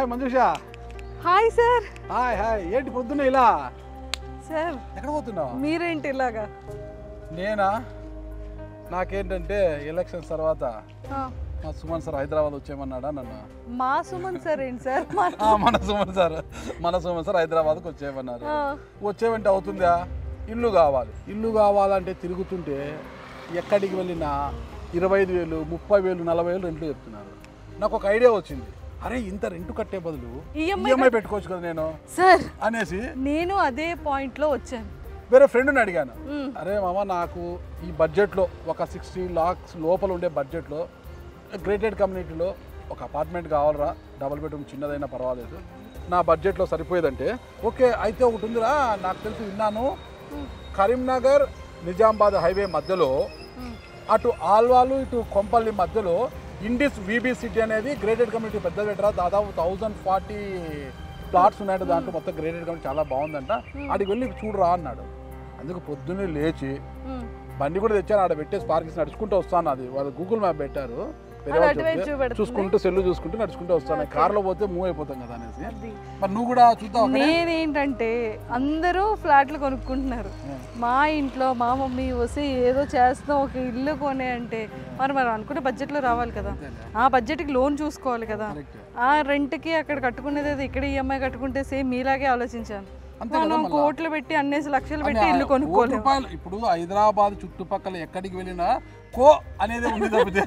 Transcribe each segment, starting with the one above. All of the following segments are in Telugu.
Manjusha hi sir hi hi ఏంటి పొద్దున్న ఇలా సార్ ఎక్కడ పోతున్నావు మీరేంటి ఇలాగా నేనా నాకేంటంటే ఎలక్షన్స్ తర్వాత ఆ, మా సుమన్ సార్ హైదరాబాద్ వచ్చేయమన్నాడా నన్ను మా సుమన్ సార్ ఏంటి సార్ మా- ఆ, మన సుమన్ సార్ మన సుమన్ సార్ హైదరాబాద్కి వచ్చేయమన్నారు ఆ, వచ్చేవంటే అవుతుందా ఇల్లు కావాలి ఇల్లు కావాలంటే తిరుగుతుంటే ఎక్కడికి వెళ్ళినా ఇరవై ఐదు వేలు ముప్పై వేలు నలభై వేలు రెంట్లు చెప్తున్నారు నాకు ఒక ఐడియా వచ్చింది అరే ఇంత రెంట్ కట్టే బదులు EMI ఈఎంఐ పెట్టుకోవచ్చు కదా నేను సార్ అనేసి నేను అదే పాయింట్లో వచ్చాను వేరే ఫ్రెండ్ని అడిగాను మ్, అరే మామ నాకు ఈ బడ్జెట్లో ఒక సిక్స్టీ లాక్స్ లోపల ఉండే బడ్జెట్లో గ్రేటెడ్ కమ్యూనిటీలో ఒక అపార్ట్మెంట్ కావాలరా డబుల్ బెడ్రూమ్ చిన్నదైనా పర్వాలేదు నా బడ్జెట్లో సరిపోయేదంటే ఓకే అయితే ఒకటి ఉందిరా నాకు తెలిసి విన్నాను కరీంనగర్ నిజామాబాద్ హైవే మధ్యలో మ్. అటు ఆల్వాలు ఇటు కొంపల్లి మధ్యలో ఇండిస్ వీబీ సిటీ అనేది గ్రేటెడ్ కమ్యూనిటీ పెద్ద బెటరా దాదాపు థౌజండ్ ఫార్టీ ప్లాట్స్ ఉన్నాయంట దాంట్లో మొత్తం గ్రేటెడ్ కమ్యూనిటీ చాలా బాగుందంట అడిగి వెళ్ళి చూడరా అన్నాడు అందుకు పొద్దున్నే లేచి మ్. బండి కూడా తెచ్చాను ఆడ పెట్టేసి పార్కింగ్ నడుచుకుంటూ వస్తాను అది వాళ్ళు గూగుల్ మ్యాప్ పెట్టారు వేరే అది వాళ్ళు అటువైపు చెప్తే చూపెడుతుంది. చూసుకుంటూ సెల్లు చూసుకుంటూ నడుచుకుంటూ వస్తాను కార్లో పోతే మూవ్ అయిపోతాం కదా అనేసి అది. మరి నువ్వు కూడా చూద్దాం అక్కడే? నేనేంటంటే అందరూ ఫ్లాట్లు కొనుక్కుంటున్నారు మా ఇంట్లో మా మమ్మీ వస్తే ఏదో చేస్తాం ఒక ఇల్లు కొనే అంటే మరి మనం అనుకునే బడ్జెట్లో రావాలి కదా ఆ బడ్జెట్కి లోన్ చూసుకోవాలి కదా Correct. ఆ రెంట్కి అక్కడ కట్టుకునేది అది ఇక్కడ ఈఎంఐ కట్టుకుంటే సేమ్ మీలాగే ఆలోచించాను అంతే కదా మనం మళ్ళా. కోట్లు పెట్టి అన్నేసి లక్షలు పెట్టి అని ఇల్లు ఆ కోటి కొనుక్కోలేము రూపాయలు ఇప్పుడు హైదరాబాద్ చుట్టుపక్కల ఎక్కడికి వెళ్ళినా కో అనేది ఉంది తప్పితే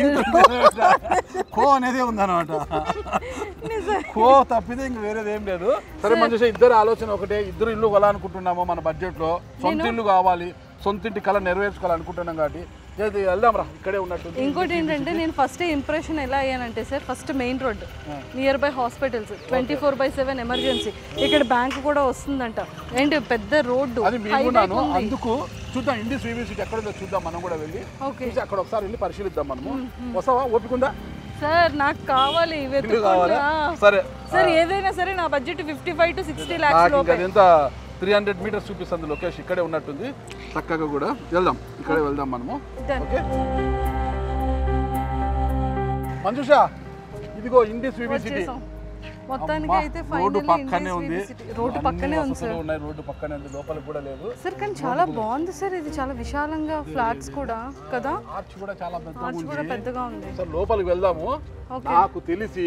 కో అనేది ఉందన్నమాట కో తప్పితే ఇంక వేరేది ఏం లేదు సరే మంచి ఇద్దరు ఆలోచన ఒకటే ఇద్దరు ఇల్లు కొనాలనుకుంటున్నాము మన బడ్జెట్ లో సొంత ఇల్లు కావాలి సొంత ఇంటి కళ నెరవేర్చుకోవాలనుకుంటున్నాం కాబట్టి ఏది వెళ్దాం రా ఇక్కడే ఉన్నట్టు ఇంకోటి ఏంటంటే నేను ఫస్ట్ ఇంప్రెషన్ ఎలా అయ్యానంటే sir first main road near by hospitals twenty four by seven emergency ఇక్కడ బ్యాంక్ కూడా వస్తుందంట ఏంటి పెద్ద రోడ్డు అది మేము అందుకు చూద్దాం ఇండిస్ సిటీ ఎక్కడ ఉందో చూద్దాం మనం కూడా వెళ్ళి ఓకే చూసి అక్కడ ఒకసారి వెళ్ళి పరిశీలిద్దాం మనము వస్తావా ఓపికందా సార్ నాకు కావాలి ఇల్లు కావాలా వెతుక్కుంటా సరే సార్ ఏదైనా సరే నా budget fifty five to sixty lakhs నాకు ఇంకా ఎంత త్రీ హండ్రెడ్ మీటర్స్ చూపిస్తుంది లొకేషన్ ఇక్కడే ఉన్నట్టుంది చక్కగా కూడా వెళ్దాం ఇక్కడే వెళ్దాం మనము Done. ఓకే మంజుష ఇదిగో ఇండిస్ వివి సిటీ వచ్చేసాం మొత్తానికి అయితే రోడ్డు ఫైనల్లీ పక్కనే ఉంది రోడ్డు అన్ని పక్కనే ఉంది వసతులు సార్ ఉన్నాయి రోడ్డు పక్కనే ఉంది లోపలికి కూడా లేదు సార్ కానీ చాలా బాగుంది సార్ ఇది చాలా విశాలంగా ఫ్లాట్స్ కూడా కదా ఆర్చ్ కూడా చాలా పెద్దగా ఆర్చ్ కూడా ఉంది పెద్దగా ఉంది సార్ లోపలికి వెళ్దాము ఓకే నాకు తెలిసి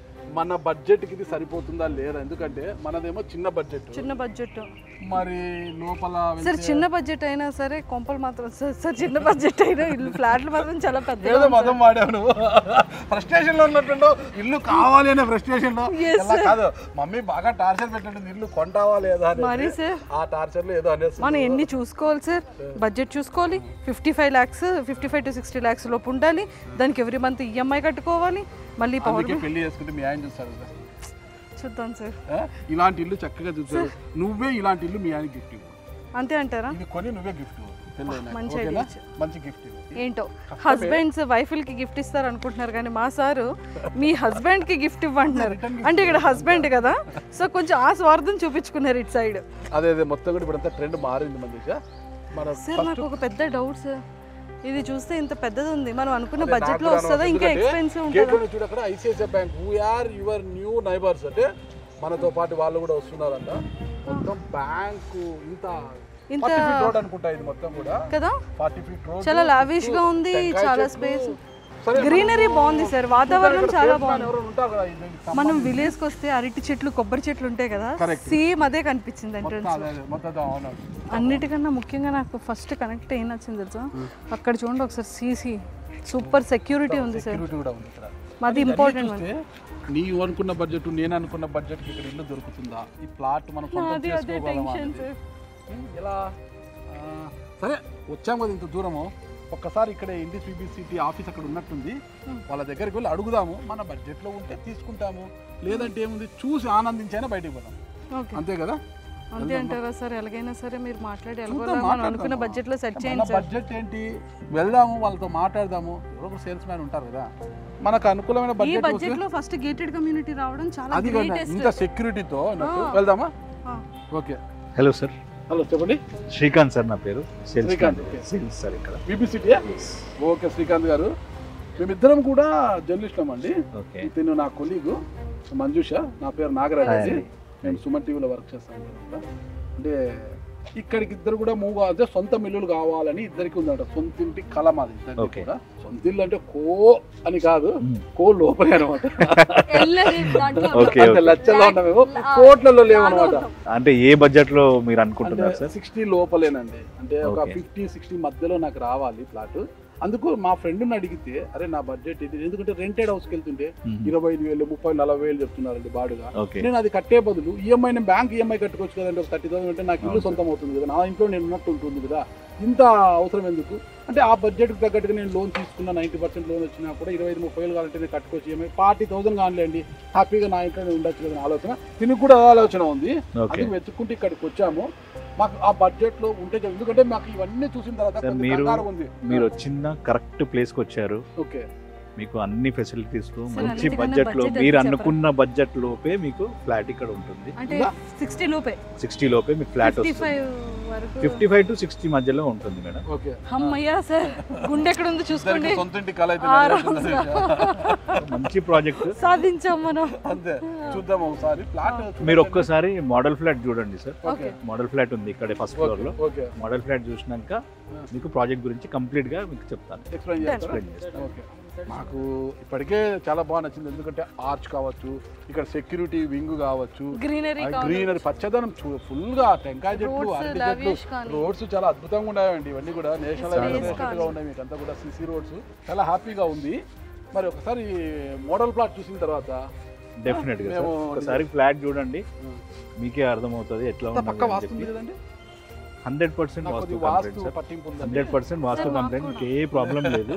మన బడ్జెట్ కి ఇది సరిపోతుందా లేదా ఎందుకంటే మనదేమో చిన్న బడ్జెట్ చిన్న బడ్జెట్ మరి లోపల సార్ చిన్న బడ్జెట్ అయినా సరే కొంపలు మాత్రం సార్ సార్ చిన్న బడ్జెట్ అయినా ఇల్లు ఫ్లాట్లు మాత్రం చాలా పెద్దగా ఏదో మతం వాడావు నువ్వు ఫ్రస్ట్రేషన్ లో ఉన్నట్టుండవు ఇల్లు కావాలి అనే ఫ్రస్ట్రేషన్ లో Yes, ఎలా కాదు మమ్మీ బాగా టార్చర్ పెట్టినట్టుంది ఇల్లు కొంటావా లేదా అని మరి సార్ ఆ టార్చర్ లో ఏదో అనేసి మనం ఎన్ని చూసుకోవాలి సార్ బడ్జెట్ చూసుకోవాలి fifty five lakhs fifty five to sixty lakhs లోపు ఉండాలి దానికి ఎవ్రీ మంత్ ఈఎంఐ కట్టుకోవాలి మళ్ళీ పవర్ అందుకే పెళ్లి చేసుకుంటే మీ ఆయన చూస్తాడు కదా. చూద్దాం సార్ ఆ? ఇలాంటి ఇల్లు చక్కగా చూస్తాడు నువ్వే ఇలాంటి ఇల్లు మీ ఆయన గిఫ్ట్ ఇవ్వు అంతే అంటారా ఇది కొని నువ్వే గిఫ్ట్ ఇవ్వు పెళ్ళైనా మంచి ఓకేనా idea ఇచ్చావు. మంచి గిఫ్ట్ ఇవ్వు ఏంటో హస్బెండ్స్ వైఫ్లకి గిఫ్ట్ ఇస్తారు అనుకుంటున్నారు కానీ మా సారు మీ హస్బెండ్ కి గిఫ్ట్ ఇవ్వంటున్నారు అంటే ఇక్కడ హస్బెండ్ కదా సో కొంచెం ఆ స్వార్థం చూపించుకున్నారు ఇటు సైడ్ అదే అదే మొత్తం కూడా ఇప్పుడు అంతా ట్రెండ్ మారింది మన దేశ మన సార్ నాకు ఒక పెద్ద డౌట్ సార్ ఇది చూస్తే ఇంత పెద్దది ఉంది మనం అనుకున్న అదే బడ్జెట్ నాకు లో కూడా వస్తుందా ఇంకా ఎందుకంటే ఎక్స్పెన్సివ్ గేట్ ఉంటుందా లోనే చూడు అక్కడ ICICI bank we are your new neighbours అంటే మనతో పాటు వాళ్ళు కూడా వస్తున్నారంట మొత్తం బ్యాంకు ఇంత ఇంత- ఫార్టీ ఫీట్ రోడ్ అనుకుంటా ఇది మొత్తం కూడా కదా ఫార్టీ ఫీట్ రోడ్ చాలా లావిష్ గా ఉంది చాలా స్పేస్ గ్రీనరీ బాగుంది సార్ వాతావరణం చాలా బాగుంది ఎవరు ఉంటారు కదా ఇది మనం విలేజ్ కి వస్తే అరటి చెట్లు కొబ్బరి చెట్లు ఉంటాయి కదా Correct. సేమ్ అదే కనిపించింది ఎంట్రన్స్ అదే అదే, మొత్తం అవును అన్నిటికన్నా ముఖ్యంగా నాకు ఫస్ట్ కనెక్ట్ ఏం నచ్చింది తెలుసా అక్కడ చూడండి ఒకసారి సీసీ సూపర్ సెక్యూరిటీ ఉంది సార్ సెక్యూరిటీ కూడా ఉంది ఇక్కడ మాది ఇంపార్టెంట్ చూస్తే నీవు అనుకున్న బడ్జెట్ నేను అనుకున్న బడ్జెట్ ఇక్కడ ఇల్లు దొరుకుతుందా ఈ ప్లాట్ మనం సొంతం అది అదే చేసుకోగలమా టెన్షన్ అనేది. సార్ ఉమ్, ఎలా ఆ, సరే వచ్చాం కదా ఇంత దూరము ఒక్కసారి ఇక్కడ ఇండిస్ సిటీ ఆఫీస్ అక్కడ ఉన్నట్టుంది వాళ్ళ దగ్గరికి వెళ్ళి అడుగుదాము మన బడ్జెట్లో ఉంటే తీసుకుంటాము లేదంటే ఏముంది చూసి ఆనందించైనా బయటికి పోదాం ఓకే అంతే కదా అంతే అంటారా సార్ ఎలాగైనా సరే మీరు మాట్లాడి చూద్దాం, ఎలాగోలా మనం మాట్లాడదాం. అనుకున్న బడ్జెట్ లో సెట్ మన చేయండి సార్ బడ్జెట్ ఏంటి వెళ్దాము వాళ్ళతో మాట్లాడదాము ఎవరో సేల్స్ మ్యాన్ ఉంటారు కదా మనకు అనుకూలమైన ఈ బడ్జెట్ బడ్జెట్ లో ఫస్ట్ గేటెడ్ కమ్యూనిటీ రావడం చాలా అది కదా గ్రేటెస్ట్ ఇంత సెక్యూరిటీతో వెళ్దామా ఓకే హలో సార్ హలో చెప్పండి శ్రీకాంత్ సార్ నా పేరు సేల్స్ శ్రీకాంత్. సేల్స్ సార్ ఇక్కడ బీబీసీటీ ఓకే శ్రీకాంత్ గారు మేమిద్దరం కూడా జర్నలిస్టులం అండి ఓకే ఇతను నా కొలీగు మంజుష నా పేరు నాగరాజ్ Hi. అండి నేను సుమన్ టీవీలో వర్క్ చేస్తాను కదా. అంటే ఇక్కడికి ఇద్దరు కూడా మూవ్ అంటే సొంత మిల్లులు కావాలని ఇద్దరికి ఉందంట సొంత ఇంటి కళ మాది ఇద్దరికి Okay. కూడా సొంత ఇల్లు అంటే కో అని కాదు Hmm. కో లోపలే అనమాట ఎల్లది దాంట్లో Okay, అంటే okay. లక్షల్లో ఉన్నామేమో కోట్లలో లేవన్నమాట అంటే ఏ బడ్జెట్ లో మీరు అనుకుంటున్నారు సార్ సిక్స్టీ లోపలేనండి అంటే ఒక Okay. ఫిఫ్టీ సిక్స్టీ మధ్యలో నాకు రావాలి ఫ్లాట్ అందుకు మా ఫ్రెండ్ని అడిగితే అరే నా బడ్జెట్ ఇది ఎందుకంటే రెంటెడ్ హౌస్కి వెళ్తుంటే ఇరవై ఐదు వేలు ముప్పై నలభై వేలు చెప్తున్నారండి బాడుగా ఓకే నేను అది కట్టే బదులు ఈఎంఐ నేను బ్యాంక్ ఈఎంఐ కట్టుకోవచ్చు కదండి ఒక థర్టీ థౌసండ్ అంటే నాకు ఇల్లు అవును. సొంతం అవుతుంది కదా నా ఇంట్లో నేను ఉన్నట్టు ఉంటుంది కదా ఇంత అవసరం ఎందుకు అంటే ఆ బడ్జెట్కి తగ్గట్టుగా నేను లోన్ తీసుకున్న నైంటీ పర్సెంట్ లోన్ వచ్చినా కూడా ఇరవై ఐదు ముప్పై వేలు కావాలంటే నేను కట్టుకోవచ్చు ఈఎంఐ ఫార్టీ థౌసండ్ కానిలేండి హ్యాపీగా నా ఇంట్లో నేను ఉండొచ్చు కదా ఆలోచన దీనికి కూడా అదే ఆలోచన ఉంది ఓకే అది వెతుక్కుంటే ఇక్కడికి వచ్చాము మాకు ఆ బడ్జెట్ లో ఉంటే చాలు. ఎందుకంటే మాకు ఇవన్నీ చూసిన తర్వాత సార్, కొంచెం మీరు- కంగారుగా ఉంది మీరు వచ్చిన కరెక్ట్ ప్లేస్ కి వచ్చారు ఓకే మీకు అన్ని ఫెసిలిటీస్ లో సార్, మంచి అన్నిటికన్నా బడ్జెట్ లో budget మీరు ఎంత అనుకున్న బడ్జెట్ లోపే మీకు ఫ్లాట్ ఇక్కడ ఉంటుంది అంటే సిక్స్టీ లోపే సిక్స్టీ లోపే మీకు ఫ్లాట్ ఫిఫ్టీ వస్తుంది ఫైవ్ వరకు ఫిఫ్టీ ఫైవ్ టు సిక్స్టీ మధ్యలో ఉంటుంది మేడం ఓకే అమ్మయ్యా సార్ గుండె ఎక్కడ ఉందో చూసుకోండి ఇద్దరికి సొంత ఇంటి కళ అయితే ఆరాంగా. నెరవేరుతుందని మంచి ప్రాజెక్ట్ సాధించాం మనం అంతే చూద్దాం ఒకసారి ఫ్లాట్ మీరు ఒక్కసారి మోడల్ ఫ్లాట్ చూడండి సార్ ఓకే మోడల్ ఫ్లాట్ ఉంది ఇక్కడ ఫస్ట్ ఫ్లోర్ లో ఓకే మోడల్ ఫ్లాట్ చూసినాక మీకు ప్రాజెక్ట్ గురించి కంప్లీట్ గా మీకు చెప్తాను ఎక్స్ప్లెయిన్ చేస్తారా ఎక్స్ప్లెయిన్ చేస్తాను ఓకే మాకు ఇప్పటికే చాలా బాగా నచ్చింది ఎందుకంటే ఆర్చ్ కావచ్చు ఇక్కడ సెక్యూరిటీ వింగ్ కావచ్చు గ్రీనరీ గ్రీనరీ పచ్చదనం ఫుల్ గా టెంకాయ చెట్లు Roads, అరటి lavish చెట్లు కానీ. రోడ్స్ చాలా అద్భుతంగా ఉన్నాయండి ఇవన్నీ కూడా నేషనల్ Space హైవే కానీ. గా ఉన్నాయి మీకు అంతా కూడా సిసి రోడ్స్ చాలా హ్యాపీగా ఉంది మరి ఒకసారి మోడల్ ప్లాట్ చూసిన తర్వాత డెఫినెట్ గా సార్ మేము- ఒకసారి ఫ్లాట్ చూడండి మీకే అర్థమవుతుంది ఎట్లా అంతా పక్క ఉంది వాస్తుంది కదండి హండ్రెడ్ పర్సెంట్ నాకు వాస్తు కొద్ది కంప్లైంట్ వాస్తు సార్ పట్టింపు ఉందండి hundred percent vastu sir, complaint మాకు మీకు ఏ ప్రాబ్లం లేదు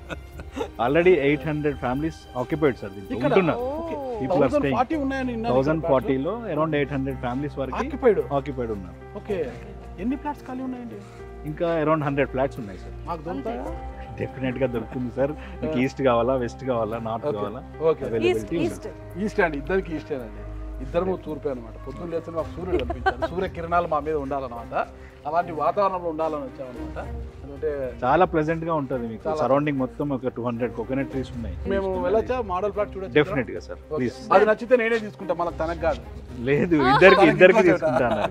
already eight hundred families occupied sir దీంట్లో ఇక్కడ? ఉంటున్నారు People are thousand staying. Forty ఉన్నాయని థౌసండ్ ఫార్టీలో అరౌండ్ ఎయిట్ హండ్రెడ్ ఫ్యామిలీస్ వరకు ఆక్యుపైడ్ ఆక్యుపైడ్ ఉన్నారు ఓకే ఎన్ని ప్లాట్స్ ఖాళీ ఉన్నాయండి ఇంకా అరౌండ్ హండ్రెడ్ ఫ్లాట్స్ ఉన్నాయి సార్ మాకు దొరుకుతాయా డెఫినెట్ గా దొరుకుతుంది సార్ మీకు ఈస్ట్ కావాలా వెస్ట్ కావాలా నార్త్ ఓకే కావాలా okay east availability east east అండి ఇద్దరికి ఈస్టే అండి ఇద్దరు తూర్పే అనమాట పొద్దున్న లేస్తే మాకు సూర్యుడు కనిపించాడు సూర్య కిరణాలు మా మీద ఉండాలన్నమాట అలాంటి వాతావరణంలో ఉండాలని వచ్చామన్నమాట ఎందుకంటే చాలా ప్లెజెంట్ గా ఉంటుంది మీకు చాలా. సరౌండింగ్ మొత్తం ఒక టూ హండ్రెడ్ కోకోనట్ ట్రీస్ ఉన్నాయి మేము వెళ్ళొచ్చా మోడల్ ప్లాట్ చూడొచ్చు డెఫినెట్ గా సార్ ఓకే. ప్లీజ్ అది నచ్చితే నేనే తీసుకుంటా మనకు తనకు కాదు లేదు ఇద్దరికి తనకి ఇద్దరికి ఇంకో తీసుకుంటాను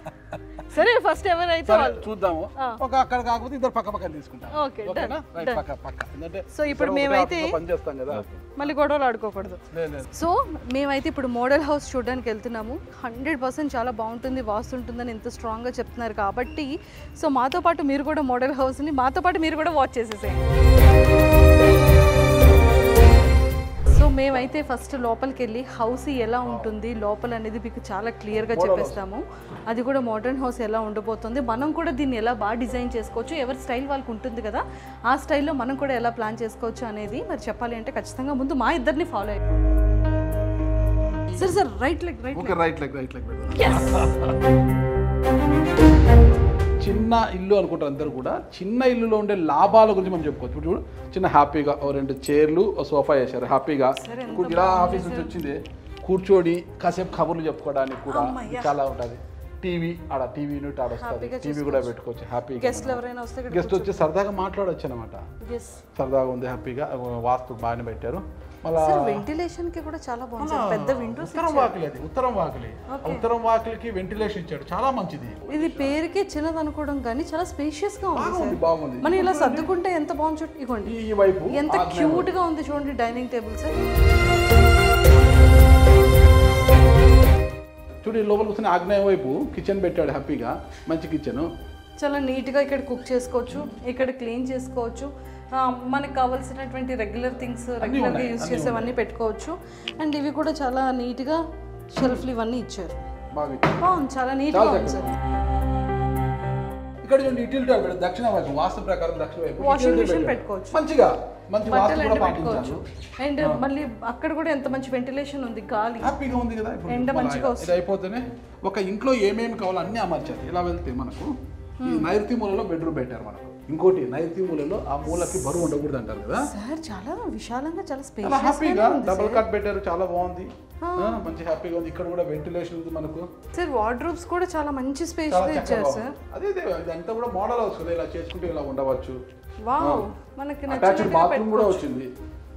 సరే ఫస్ట్ ఎవరైతే సరే వాళ్ళు చూద్దాము ఆ. ఒక అక్కడ కాకపోతే ఇద్దరు పక్క పక్కన తీసుకుంటాం ఓకే ఓకేనా డన్ రైట్ డన్ పక్క పక్క ఎందుకంటే సో ఇప్పుడు ఇద్దరం ఒకటే మేమైతే ఆఫీస్లో పని చేస్తాం కదా మళ్ళీ గొడవలు ఆడుకోకూడదు లేదు లేదు సో మేమైతే ఇప్పుడు మోడల్ హౌస్ చూడడానికి వెళ్తున్నాము హండ్రెడ్ పర్సెంట్ చాలా బాగుంటుంది వాస్తు ఉంటుందని ఎంత స్ట్రాంగ్గా చెప్తున్నారు కాబట్టి సో మాతో పాటు మీరు కూడా మోడల్ హౌస్ని మాతో పాటు మీరు కూడా వాచ్ చేసేసేయండి సో మేమైతే ఫస్ట్ లోపలికి వెళ్ళి హౌస్ ఎలా ఉంటుంది లోపల అనేది మీకు చాలా క్లియర్గా చెప్పేస్తాము అది కూడా మోడర్న్ హౌస్ ఎలా ఉండబోతుంది మనం కూడా దీన్ని ఎలా బాగా డిజైన్ చేసుకోవచ్చు ఎవరి స్టైల్ వాళ్ళకి ఉంటుంది కదా ఆ స్టైల్లో మనం కూడా ఎలా ప్లాన్ చేసుకోవచ్చు అనేది మరి చెప్పాలి అంటే ఖచ్చితంగా ముందు మా ఇద్దరిని ఫాలో అయ్యి సరే sir right leg right okay right leg right leg yes చిన్న ఇల్లు అనుకుంటారు అందరు కూడా చిన్న ఇల్లులో ఉండే లాభాల గురించి మనం చెప్పుకోవచ్చు ఇప్పుడు చూడు చిన్న హ్యాపీగా ఓ రెండు చైర్లు ఓ సోఫా వేశారు హ్యాపీగా సరే, ఎంత కూ- ఇలా ఆఫీస్ నుంచి వచ్చింది కూర్చోడి కాసేపు కబుర్లు చెప్పుకోవడానికి కూడా అమ్మయ్య. ఇది చాలా ఉంటుంది టీవీ ఆడ టీవీ యూనిట్ ఆడ వస్తుంది హ్యాపీగా టీవీ కూడా పెట్టుకోవచ్చు హ్యాపీగా గెస్ట్లు ఎవరైనా వస్తే ఇక్కడ గెస్ట్ వచ్చి సరదాగా మాట్లాడొచ్చు అనమాట ఎస్ సరదాగా ఉంది హ్యాపీగా వాస్తు బాగానే పెట్టారు మళ్ళా సార్ వెంటిలేషన్ కి కూడా చాలా బాగుంది సార్ పెద్ద విండోస్ ఉత్తరం వాకిలి అది ఉత్తరం వాకిలి ఆ ఉత్తరం వాకిలికి వెంటిలేషన్ ఇచ్చాడు చాలా మంచిది ఇది పేరుకే చిన్నది అనుకోవడం కానీ చాలా స్పేషియస్ గా ఉంది బాగుంది సార్ బాగుంది మనం ఇలా సర్దుకుంటే ఎంత బాగుంది చూడండి ఇగోండి ఈ వైపు ఎంత ఆగ్నేయం క్యూట్ గా ఉంది చూడండి డైనింగ్ టేబుల్ సార్ చూడు ఈ లోపల కూర్చొని ఆగ్నేయం వైపు కిచెన్ పెట్టాడు హ్యాపీగా మంచి కిచెన్ చాలా నీట్ గా ఇక్కడ కుక్ చేసుకోవచ్చు ఇక్కడ క్లీన్ చేసుకోవచ్చు ఆ, మనకి కావాల్సినటువంటి రెగ్యులర్ థింగ్స్ రెగ్యులర్ గా ఉన్నాయి, యూస్ అన్నీ చేసేవన్నీ పెట్టుకోవచ్చు అండ్ ఇవి కూడా చాలా నీట్ గా షెల్ఫ్లు ఇవన్నీ ఇచ్చారు బాగా ఇచ్చాడు. బాగుంది చాలా నీట్ గా చాలా ఉంది సార్ ఇక్కడ చూడండి ఇటీవల టాప్ పెట్టాడు దక్షిణ వైపు వాస్తు ప్రకారం దక్షిణ వైపు వాషింగ్ ఇటీవల మిషన్ పెట్టాడు. పెట్టుకోవచ్చు మంచిగా మంచి వాస్తు బట్టలు కూడా ఎండ పెట్టుకోవచ్చు పాటించారు అండ్ మళ్ళీ అక్కడ కూడా ఎంత మంచి వెంటిలేషన్ ఉంది గాలి హ్యాపీగా ఉంది కదా ఇప్పుడు ఎండ మన మంచిగా వస్తుంది. ఇది అయిపోతేనే ఒక ఇంట్లో ఏమేమి కావాలో అన్ని అమర్చారు ఇలా వెళ్తే మనకు ఈ నైరుతి మూలలో బెడ్రూమ్ పెట్టారు మనకు ఇంకోటి నైరుతి మూలలో ఆ మూలకి బరువు ఉండకూడదు అంటారు కదా సార్ చాలా విశాలంగా చాలా చాలా స్పేషియస్ హ్యాపీగా డబుల్ కట్ పెట్టారు చాలా బాగుంది ఆ, మంచి హ్యాపీగా ఉంది ఇక్కడ కూడా వెంటిలేషన్ ఉంది మనకు సార్ వార్డ్రోబ్స్ కూడా చాలా మంచి స్పేస్ చాలా చక్కగా ఇచ్చారు ఉంది. సార్ అదే ఇదే ఇదంతా కూడా మోడల్ హౌస్ కదా ఇలా చేసుకుంటే ఇలా ఉండవచ్చు వావ్ మనకి అటాచ్డ్ నచ్చినట్టుగా బాత్రూమ్ కూడా పెట్టుకోవచ్చు వచ్చింది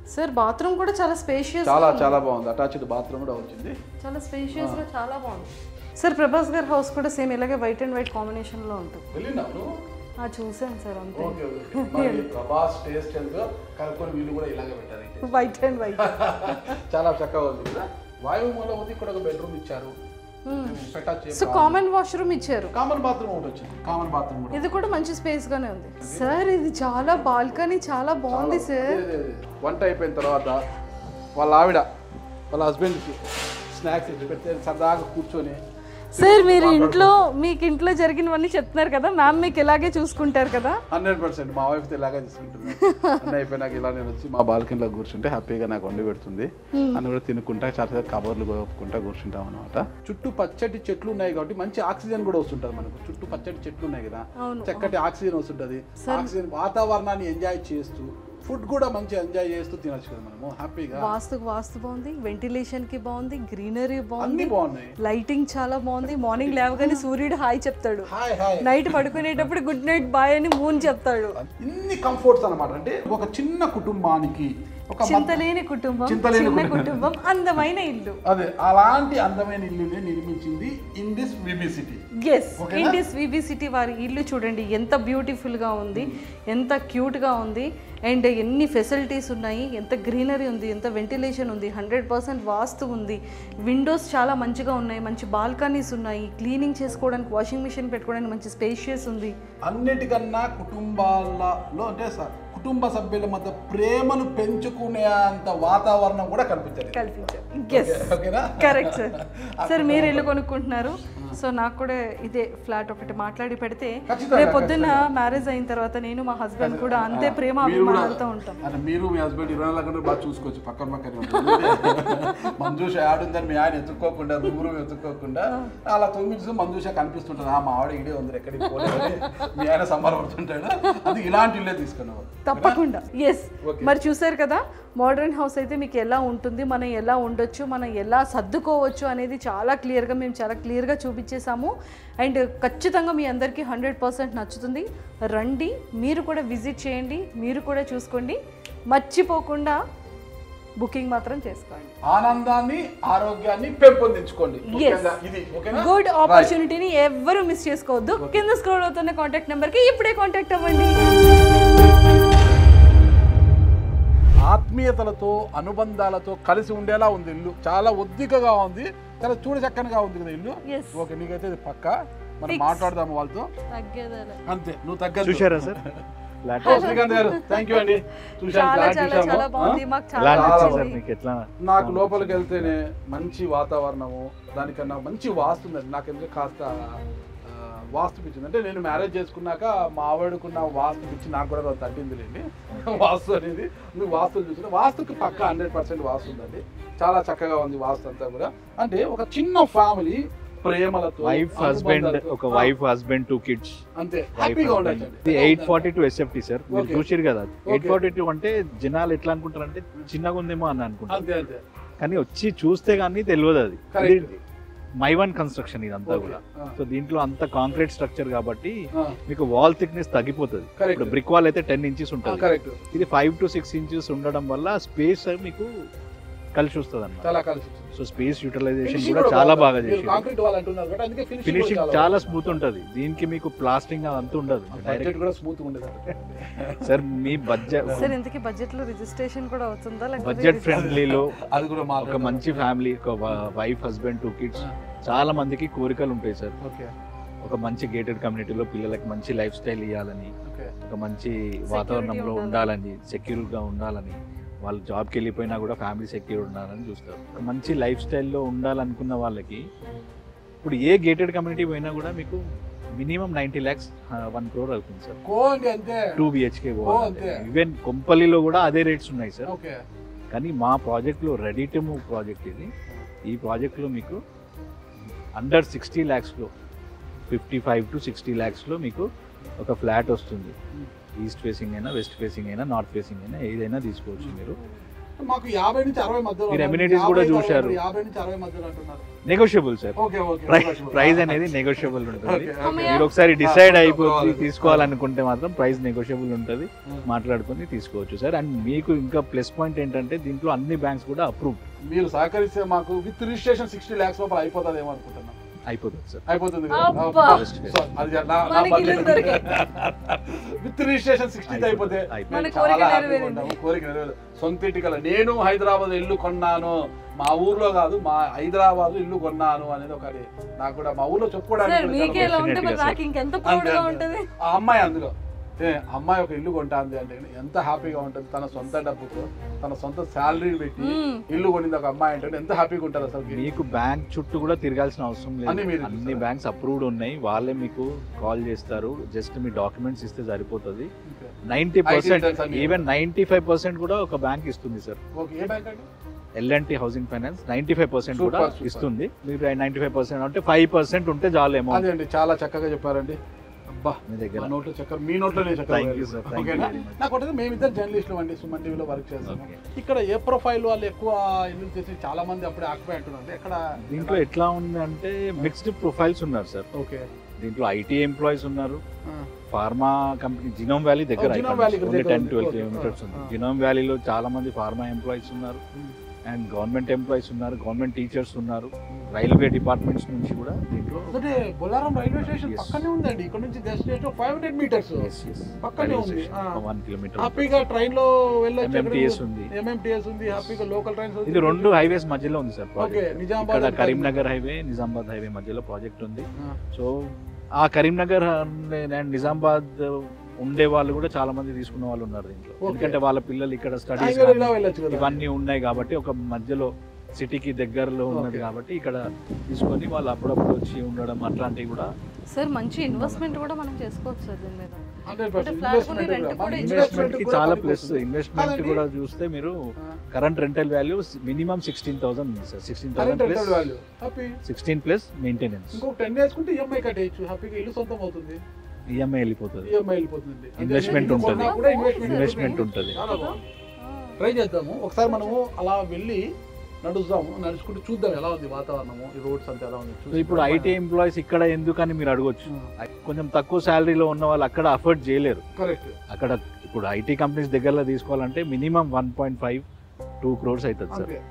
సార్ బాత్రూమ్ కూడా చాలా స్పేషియస్ చాలా చాలా బాగుంది అటాచ్డ్ బాత్రూమ్ కూడా వచ్చింది చాలా స్పేషియస్ గా చాలా బాగుంది సార్ ప్రభాస్ గారి హౌస్ కూడా సేమ్ ఇలాగే వైట్ అండ్ వైట్ కాంబినేషన్ లో ఉంటుంది వెళ్ళినావు నువ్వు ఆ చూసాను సార్ అంతే ఓకే ఓకే మరి ప్రభాస్ టేస్ట్ ఎంతో కలుపుకొని వీళ్ళు కూడా ఇలాగే పెట్టారు అయితే వైట్ అండ్ వైట్ చాలా చక్కగా ఉంది కదా వాయువు మూల ఉంది ఇక్కడ ఒక బెడ్రూమ్ ఇచ్చారు పెట్టచ్చు సో కామన్ వాష్రూమ్ ఇచ్చారు కామన్ బాత్రూమ్ ఒకటి వచ్చింది కామన్ బాత్రూమ్ కూడా ఇది కూడా మంచి స్పేస్ గానే ఉంది సార్ ఇది చాలా బాల్కనీ చాలా బాగుంది సార్ అదే, అదే, అదే. వంట అయిపోయిన తర్వాత వాళ్ళ ఆవిడ వాళ్ళ హస్బెండ్కి స్నాక్స్ ఇచ్చి పెడితే సరదాగా కూర్చొని సార్ మీరు ఇంట్లో మీకు ఇంట్లో జరిగినవన్నీ చెప్తున్నారు కదా మ్యామ్ మీకు ఇలాగే చూసుకుంటారు కదా హండ్రెడ్ పర్సెంట్ మా వైఫ్ ఇలాగే తీసుకుంటుంది అన్నీ అయిపోయినాక ఇలా నేను వచ్చి మా బాల్కనీలో కూర్చుంటే హ్యాపీగా నాకు వండి పెడుతుంది అని కూడా తినుకుంటా చాలా కబర్లు కొప్పుకుంటా కూర్చుంటాం అనమాట చుట్టూ పచ్చటి చెట్లు ఉన్నాయి కాబట్టి మంచి ఆక్సిజన్ కూడా వస్తుంటది మనకు చుట్టూ పచ్చటి చెట్లు ఉన్నాయి కదా అవును. చక్కటి ఆక్సిజన్ వస్తుంటది ఆక్సిజన్ వాతావరణాన్ని ఎంజాయ్ చేస్తూ ఫుడ్ కూడా మంచి ఎంజాయ్ చేస్తూ తినొచ్చు కదా మనము హ్యాపీగా వాస్తుకు వాస్తు బాగుంది వెంటిలేషన్ కి బాగుంది గ్రీనరీ బాగుంది అన్ని బాగున్నాయి లైటింగ్ చాలా బాగుంది మార్నింగ్ లేవగానే సూర్యుడు హాయ్ చెప్తాడు హాయ్ హాయ్ నైట్ పడుకునేటప్పుడు గుడ్ నైట్ బాయ్ అని మూన్ చెప్తాడు ఇన్ని కంఫర్ట్స్ అన్నమాట అంటే ఒక చిన్న కుటుంబానికి ఒక మధ్య- చింతలేని కుటుంబం చింతలేని చిన్న కుటుంబం. కుటుంబం అందమైన ఇల్లు అదే అలాంటి అందమైన ఇల్లునే నిర్మించింది ఇన్ దిస్ విబి సిటీ ఎస్ ఇండిస్ విబి సిటీ వారి ఇల్లు చూడండి ఎంత బ్యూటిఫుల్ గా ఉంది ఎంత క్యూట్ గా ఉంది అండ్ ఎన్ని ఫెసిలిటీస్ ఉన్నాయి ఎంత గ్రీనరీ ఉంది ఎంత వెంటిలేషన్ ఉంది హండ్రెడ్ పర్సెంట్ వాస్తు ఉంది విండోస్ చాలా మంచిగా ఉన్నాయి మంచి బాల్కనీస్ ఉన్నాయి క్లీనింగ్ చేసుకోవడానికి వాషింగ్ మిషన్ పెట్టుకోవడానికి మంచి స్పేషియస్ ఉంది అన్నిటికన్నా కుటుంబాలలో అంటే స- కుటుంబ సభ్యుల మధ్య ప్రేమను పెంచుకునే అంత వాతావరణం కూడా కల్పించారు కల్పించారు ఎస్ ఓకేనా కరెక్ట్ సార్ సార్ మీరు ఇల్లు కొనుక్కుంటున్నారు సో నాకు కూడా ఇదే ఫ్లాట్ ఒకటి మాట్లాడి పెడితే ఖచ్చితంగా, రేపు పొద్దున్న మ్యారేజ్ అయిన తర్వాత నేను మా హస్బెండ్ కూడా అంతే ప్రేమ మీరు కూడా అభిమానాలతో ఉంటాం అంటే మీరు మీ హస్బెండ్ ఇరవై నాలుగు గంటలు బాగా చూసుకోవచ్చు పక్కన పక్కనే ఉంటుంది మంజూష ఆడుందని మీ ఆయన ఎత్తుక్కోకుండా రూమ్ రూమ్ ఎత్తుక్కోకుండా అలా తొమ్మిది మంజూష కనిపిస్తుంటుంది ఆ మా ఆవిడ ఇడే ఉంది ఎక్కడికి పోలేదని మీ ఆయన సంబరపడుతుంటాడు అది ఇలాంటి ఇల్లే తీసుకున్నావు తప్పకుండా ఎస్ మరి చూసారు కదా మోడర్న్ హౌస్ అయితే మీకు ఎలా ఉంటుంది మనం ఎలా ఉండొచ్చు మనం ఎలా సర్దుకోవచ్చు అనేది చాలా క్లియర్గా మేము చాలా క్లియర్గా చూపించేసాము అండ్ ఖచ్చితంగా మీ అందరికీ హండ్రెడ్ పర్సెంట్ నచ్చుతుంది రండి మీరు కూడా విజిట్ చేయండి మీరు కూడా చూసుకోండి మర్చిపోకుండా బుకింగ్ మాత్రం చేసుకోండి ఆనందాన్ని ఆరోగ్యాన్ని పెంపొందించుకోండి ముఖ్యంగా ఇది ఓకేనా గుడ్ ఆపర్చునిటీని ఎవ్వరూ మిస్ చేసుకోవద్దు కింద స్క్రోల్ అవుతున్న కాంటాక్ట్ నెంబర్కి ఇప్పుడే కాంటాక్ట్ అవ్వండి ఆత్మీయతలతో అనుబంధాలతో కలిసి ఉండేలా ఉంది ఇల్లు చాలా ఒద్దికగా ఉంది చాలా చూడ చక్కనగా ఉంది కదా ఇల్లు Yes. ఓకే నీకైతే ఇది పక్క మనం మాట్లాడదాము వాళ్ళతో తగ్గేదేలే. అంతే నువ్వు తగ్గదు చూశారా sir flat oh, Srikanth garu thank you అండి చూశాను చాలా ఫ్లాట్ చాలా చూశాము. చాలా బాగుంది ఆ? మాకు ఎలా చాలా అనిపించింది సార్ నచ్చింది మీకు ఎట్లా నాకు లోపలికి వెళ్తేనే మంచి వాతావరణము దానికన్నా మంచి వాస్తు ఉన్నది నాకు ఎందుకు కాస్త ఆ, వాస్తు పిచ్చింది అంటే నేను మ్యారేజ్ చేసుకున్నాక మా ఆవిడకున్న వాస్తు పిచ్చి నాకు కూడా తగ్గిందిలేండి వాస్తు అనేది నువ్వు వాస్తులు చూసిన వాస్తుకి పక్క హండ్రెడ్ పర్సెంట్ వాస్తు ఉందండి చాలా చక్కగా ఉంది వాస్తు అంతా కూడా అంటే ఒక చిన్న ఫ్యామిలీ ప్రేమలతో వైఫ్ హస్బెండ్ అనుబంధాలతో- ఒక వైఫ్ హస్బెండ్ టూ కిడ్స్ అంతే వైఫ్ హ్యాపీగా ఉండొచ్చు ఇది eight forty two SFT sir మీరు Okay. చూసిరు కదా ఎయిట్ Okay. ఫార్టీ టూ అంటే జనాలు ఎట్లా అనుకుంటారు అంటే చిన్నగా ఉందేమో అని అనుకుంటారు అంతే అంతే కానీ వచ్చి చూస్తే కానీ తెలియదు అది కరెక్ట్ మై వన్ కన్స్ట్రక్షన్ ఇదంతా Okay. కూడా ఆ. సో దీంట్లో అంత కాంక్రీట్ స్ట్రక్చర్ కాబట్టి ఆ, మీకు వాల్ థిక్నెస్ తగ్గిపోతుంది Correct. ఇప్పుడు బ్రిక్ వాల్ అయితే టెన్ ఇంచెస్ ఆ, ఉంటుంది కరెక్ట్ ఇది ఫైవ్ టు సిక్స్ ఇంచెస్ ఉండడం వల్ల స్పేస్ మీకు కలిసి వస్తుంది అన్నమాట చాలా కలిసి వచ్చింది. సో స్పేస్ యూటిలైజేషన్ Finishing కూడా కూడా చాలా బాగుంది. బాగా మీరు చేసి కాంక్రీట్ వాల్ అంటున్నారు కాబట్టి అందుకే ఫినిషింగ్ ఫినిషింగ్ చాలా స్మూత్ ఉంటది దీనికి మీకు ప్లాస్టింగ్ అంత ఉండదు బడ్జెట్ కూడా స్మూత్ ఉండేది సార్ మీ బడ్జెట్ సార్ ఇంతకీ బడ్జెట్ లో రిజిస్ట్రేషన్ కూడా అవుతుందా లేకపోతే బడ్జెట్ ఫ్రెండ్లీలో అది కూడా ఒక మాట్లాడదాం. మంచి ఫ్యామిలీ ఒక వైఫ్ హస్బెండ్ టూ కిడ్స్ చాలా మందికి కోరికలు ఉంటాయి సార్ ఓకే ఒక మంచి గేటెడ్ కమ్యూనిటీలో పిల్లలకి మంచి లైఫ్ స్టైల్ ఇవ్వాలని ఓకే ఒక మంచి వాతావరణంలో ఉండాలని సెక్యూర్గా ఉండాలని వాళ్ళు జాబ్కి వెళ్ళిపోయినా కూడా ఫ్యామిలీ సెక్యూర్ ఉండాలని చూస్తారు ఒక మంచి లైఫ్ స్టైల్లో ఉండాలనుకున్న వాళ్ళకి ఇప్పుడు ఏ గేటెడ్ కమ్యూనిటీ పోయినా కూడా మీకు minimum ninety lakhs one crore అవుతుంది సార్ కో అంటే అంతే టూ బిహెచ్కే అంతే. ఈవెన్ కొంపల్లిలో కూడా అదే రేట్స్ ఉన్నాయి సార్ ఓకే కానీ మా ప్రాజెక్ట్లో రెడీ టు మూవ్ ప్రాజెక్ట్ ఇది ఈ ప్రాజెక్ట్లో మీకు అండర్ సిక్స్టీ ల్యాక్స్లో ఫిఫ్టీ ఫైవ్ టు సిక్స్టీ ల్యాక్స్లో మీకు ఒక ఫ్లాట్ వస్తుంది ఈస్ట్ ఫేసింగ్ అయినా వెస్ట్ ఫేసింగ్ అయినా నార్త్ ఫేసింగ్ అయినా ఏదైనా తీసుకోవచ్చు మీరు మాకు యాభై నుంచి అరవై మధ్యలో మీరు అన్నారు. amenities కూడా యాభై చూశారు. యాభై నుంచి అరవై మధ్యలో అంటున్నారు negotiable sir okay okay price అనేది నెగోషియబుల్ ఉంటుంది ఓకే, ఓకే. అమ్మయ్య. మీరు ఒకసారి డిసైడ్ ఆ, అయిపోతుంది కావాలి. తీసుకోవాలనుకుంటే మాత్రం ప్రైస్ నెగోషియబుల్ ఉంటుంది ఉం. మాట్లాడుకొని తీసుకోవచ్చు సార్ అండ్ మీకు ఇంకా ప్లస్ పాయింట్ ఏంటంటే దీంట్లో అన్ని బ్యాంక్స్ కూడా అప్రూవ్ మీరు సహకరిస్తే మాకు విత్ రిజిస్ట్రేషన్ సిక్స్టీ ల్యాక్స్ లోపల అయిపోతుంది ఏమో అనుకుంటున్నాం అయిపోతుంది సార్ అయిపోతుంది కదా? అబ్బా. సో, అది నా- నా మనకి budget. ఇల్లు దొరికాయి. విత్ రిజిస్ట్రేషన్ సిక్స్టీ అయిపోతే అయిపోతుంది. మన మేము కోరిక చాలా happy గా నెరవేరింది. ఉంటాము. కోరిక నెరవేరు సొంత ఇంటి కల నేను హైదరాబాద్ ఇల్లు కొన్నాను మా ఊర్లో కాదు మా హైదరాబాద్ ఇల్లు కొన్నాను అనేది ఒకటి నాకు కూడా మా ఊర్లో సార్ చెప్పుకోవడానికి కూడా మీకే ఇలా ఉంటే మరి Definitely, నాకు ఇంకెంత అంతే, ప్రౌడ్ గా అంతే. ఉంటది ఆ అమ్మాయి అందులో ఏ అమ్మాయి ఒక ఇల్లు కొంటాంది అంటే ఎంత హ్యాపీగా ఉంటుంది తన సొంత డబ్బుతో తన సొంత శాలరీ పెట్టి మ్మ్. ఇల్లు కొనింది ఒక అమ్మాయి అంటే ఎంత హ్యాపీగా ఉంటుంది అసలు మీకు బ్యాంక్ చుట్టూ కూడా తిరగాల్సిన అవసరం అన్ని లేదు మీరు అన్ని చూస్తారా? బ్యాంక్స్ అప్రూవ్డ్ ఉన్నాయి వాళ్ళే మీకు కాల్ చేస్తారు జస్ట్ మీ డాక్యుమెంట్స్ ఇస్తే సరిపోతుంది నైన్టీ details పర్సెంట్ అన్ని. ఈవెన్ నైన్టీ ఫైవ్ పర్సెంట్ కూడా ఒక బ్యాంక్ ఇస్తుంది సార్ ఓకే ఏ బ్యాంక్ అండి L and T housing finance ninety five percent Super, కూడా super. ఇస్తుంది మీరు నైన్టీ ఫైవ్ పర్సెంట్ అంటే ఫైవ్ పర్సెంట్ ఉంటే చాలు అమౌంట్ అదే అండి చాలా చక్కగా చెప్పారండి అబ్బా మీ దగ్గర మా నోట్లో చక్కెర మీ నోట్లోనే చక్కెర Thank you, పోయాలి. sir. Thank you ఓకేనా very much. నాకు ఒకటి మేమిద్దరు జర్నలిస్టులు అండి సుమన్ టీవీలో వర్క్ చేస్తాము Okay. ఇక్కడ ఏ ప్రొఫైల్ వాళ్ళు ఎక్కువ ఇల్లు చేసి చాలా మంది అప్పుడే ఆక్యుపై అంటున్నారు ఎక్కడ దీంట్లో ఎట్లా ఉంది అంటే మిక్స్డ్ ప్రొఫైల్స్ ఉన్నారు సార్ ఓకే దీంట్లో ఐటీ ఎంప్లాయీస్ ఉన్నారు ఫార్మా కంపెనీ జినోమ్ వ్యాలీ దగ్గర Oh, Genome Valley దగ్గర టెన్ ఉంది. Twelve Okay. కిలోమీటర్స్ ఉంది Ah. జినోమ్ వ్యాలీలో చాలా మంది ఫార్మా ఎంప్లాయీస్ ఉన్నారు Hmm. అండ్ గవర్నమెంట్ ఎంప్లాయీస్ ఉన్నారు గవర్నమెంట్ టీచర్స్ ఉన్నారు రైల్వే డిపార్ట్మెంట్స్ నుంచి కూడా దీంట్లో అంటే బొల్లారం రైల్వే స్టేషన్ Yes. పక్కనే ఉందండి ఇక్కడ నుంచి జస్ట్ ఫైవ్ హండ్రెడ్ మీటర్స్ పక్కనే ఉంది. Ah. వన్ కిలోమీటర్ హ్యాపీగా ట్రైన్ లో ఎంఎంటీఎస్ ఉంది ఎంఎంటీఎస్ ఉంది హ్యాపీగా లోకల్ ట్రైన్స్ ఇది రెండు హైవేస్ మధ్యలో ఉంది సార్ ఓకే ప్రాజెక్ట్ నిజామాబాద్ ఇక్కడ and Karimnagar highway Nizamabad highway మధ్యలో ప్రాజెక్ట్ ఉంది Ah. సో ఆ కరీంనగర్ అండ్ నిజామాబాద్ ఉండే వాళ్ళు కూడా చాలా మంది తీసుకున్న వాళ్ళు ఉన్నారు దీంట్లో Okay. ఎందుకంటే వాళ్ళ పిల్లలు ఇక్కడ స్టడీస్ Highway లో ఇలా వెళ్ళొచ్చు కదా ఇవన్నీ ఉన్నాయి కాబట్టి ఒక మధ్యలో సిటీకి దగ్గరలో ఉన్నది Okay. కాబట్టి ఇక్కడ తీసుకొని వాళ్ళు అప్పుడప్పుడు వచ్చి ఉండడం అట్లాంటివి కూడా సార్ మంచి ఇన్వెస్ట్మెంట్ కూడా మనం చేసుకోవచ్చు సార్ దీని మీద హండ్రెడ్ అంటే flat కొని rent కూడా ఇన్వెస్ట్మెంట్ కి చాలా ప్లస్ ఇన్వెస్ట్మెంట్ కాదండి. కూడా చూస్తే మీరు current rental value minimum sixteen thousand ఉంది sir sixteen thousand current plus value happy sixteen plus maintenance ఇంకొక టెన్ వేసుకుంటే ఈఎంఐ కట్టేయచ్చు హ్యాపీగా ఇల్లు సొంతం అవుతుంది ఈఎంఐ వెళ్ళిపోతుంది ఈఎంఐ వెళ్ళిపోతుంది Investment ఉంటుంది. ఇన్వెస్ట్మెంట్ ఉంటుంది చాలా బాగుంది ట్రై చేద్దాము ఒకసారి మనము అలా వెళ్ళి నడుస్తాము నడుచుకుంటూ చూద్దాం ఎలా ఉంది వాతావరణము ఈ రోడ్స్ అంతా ఎలా ఉంది సో ఇప్పుడు ఐటీ ఎంప్లాయీస్ ఇక్కడ ఎందుకని మీరు అడగొచ్చు కొంచెం తక్కువ శాలరీలో ఉన్న వాళ్ళు అక్కడ అఫోర్డ్ చేయలేరు కరెక్ట్ అక్కడ ఇప్పుడు ఐటీ కంపెనీస్ దగ్గరలో తీసుకోవాలంటే minimum one point five two crores అవుతుంది సార్ అంతే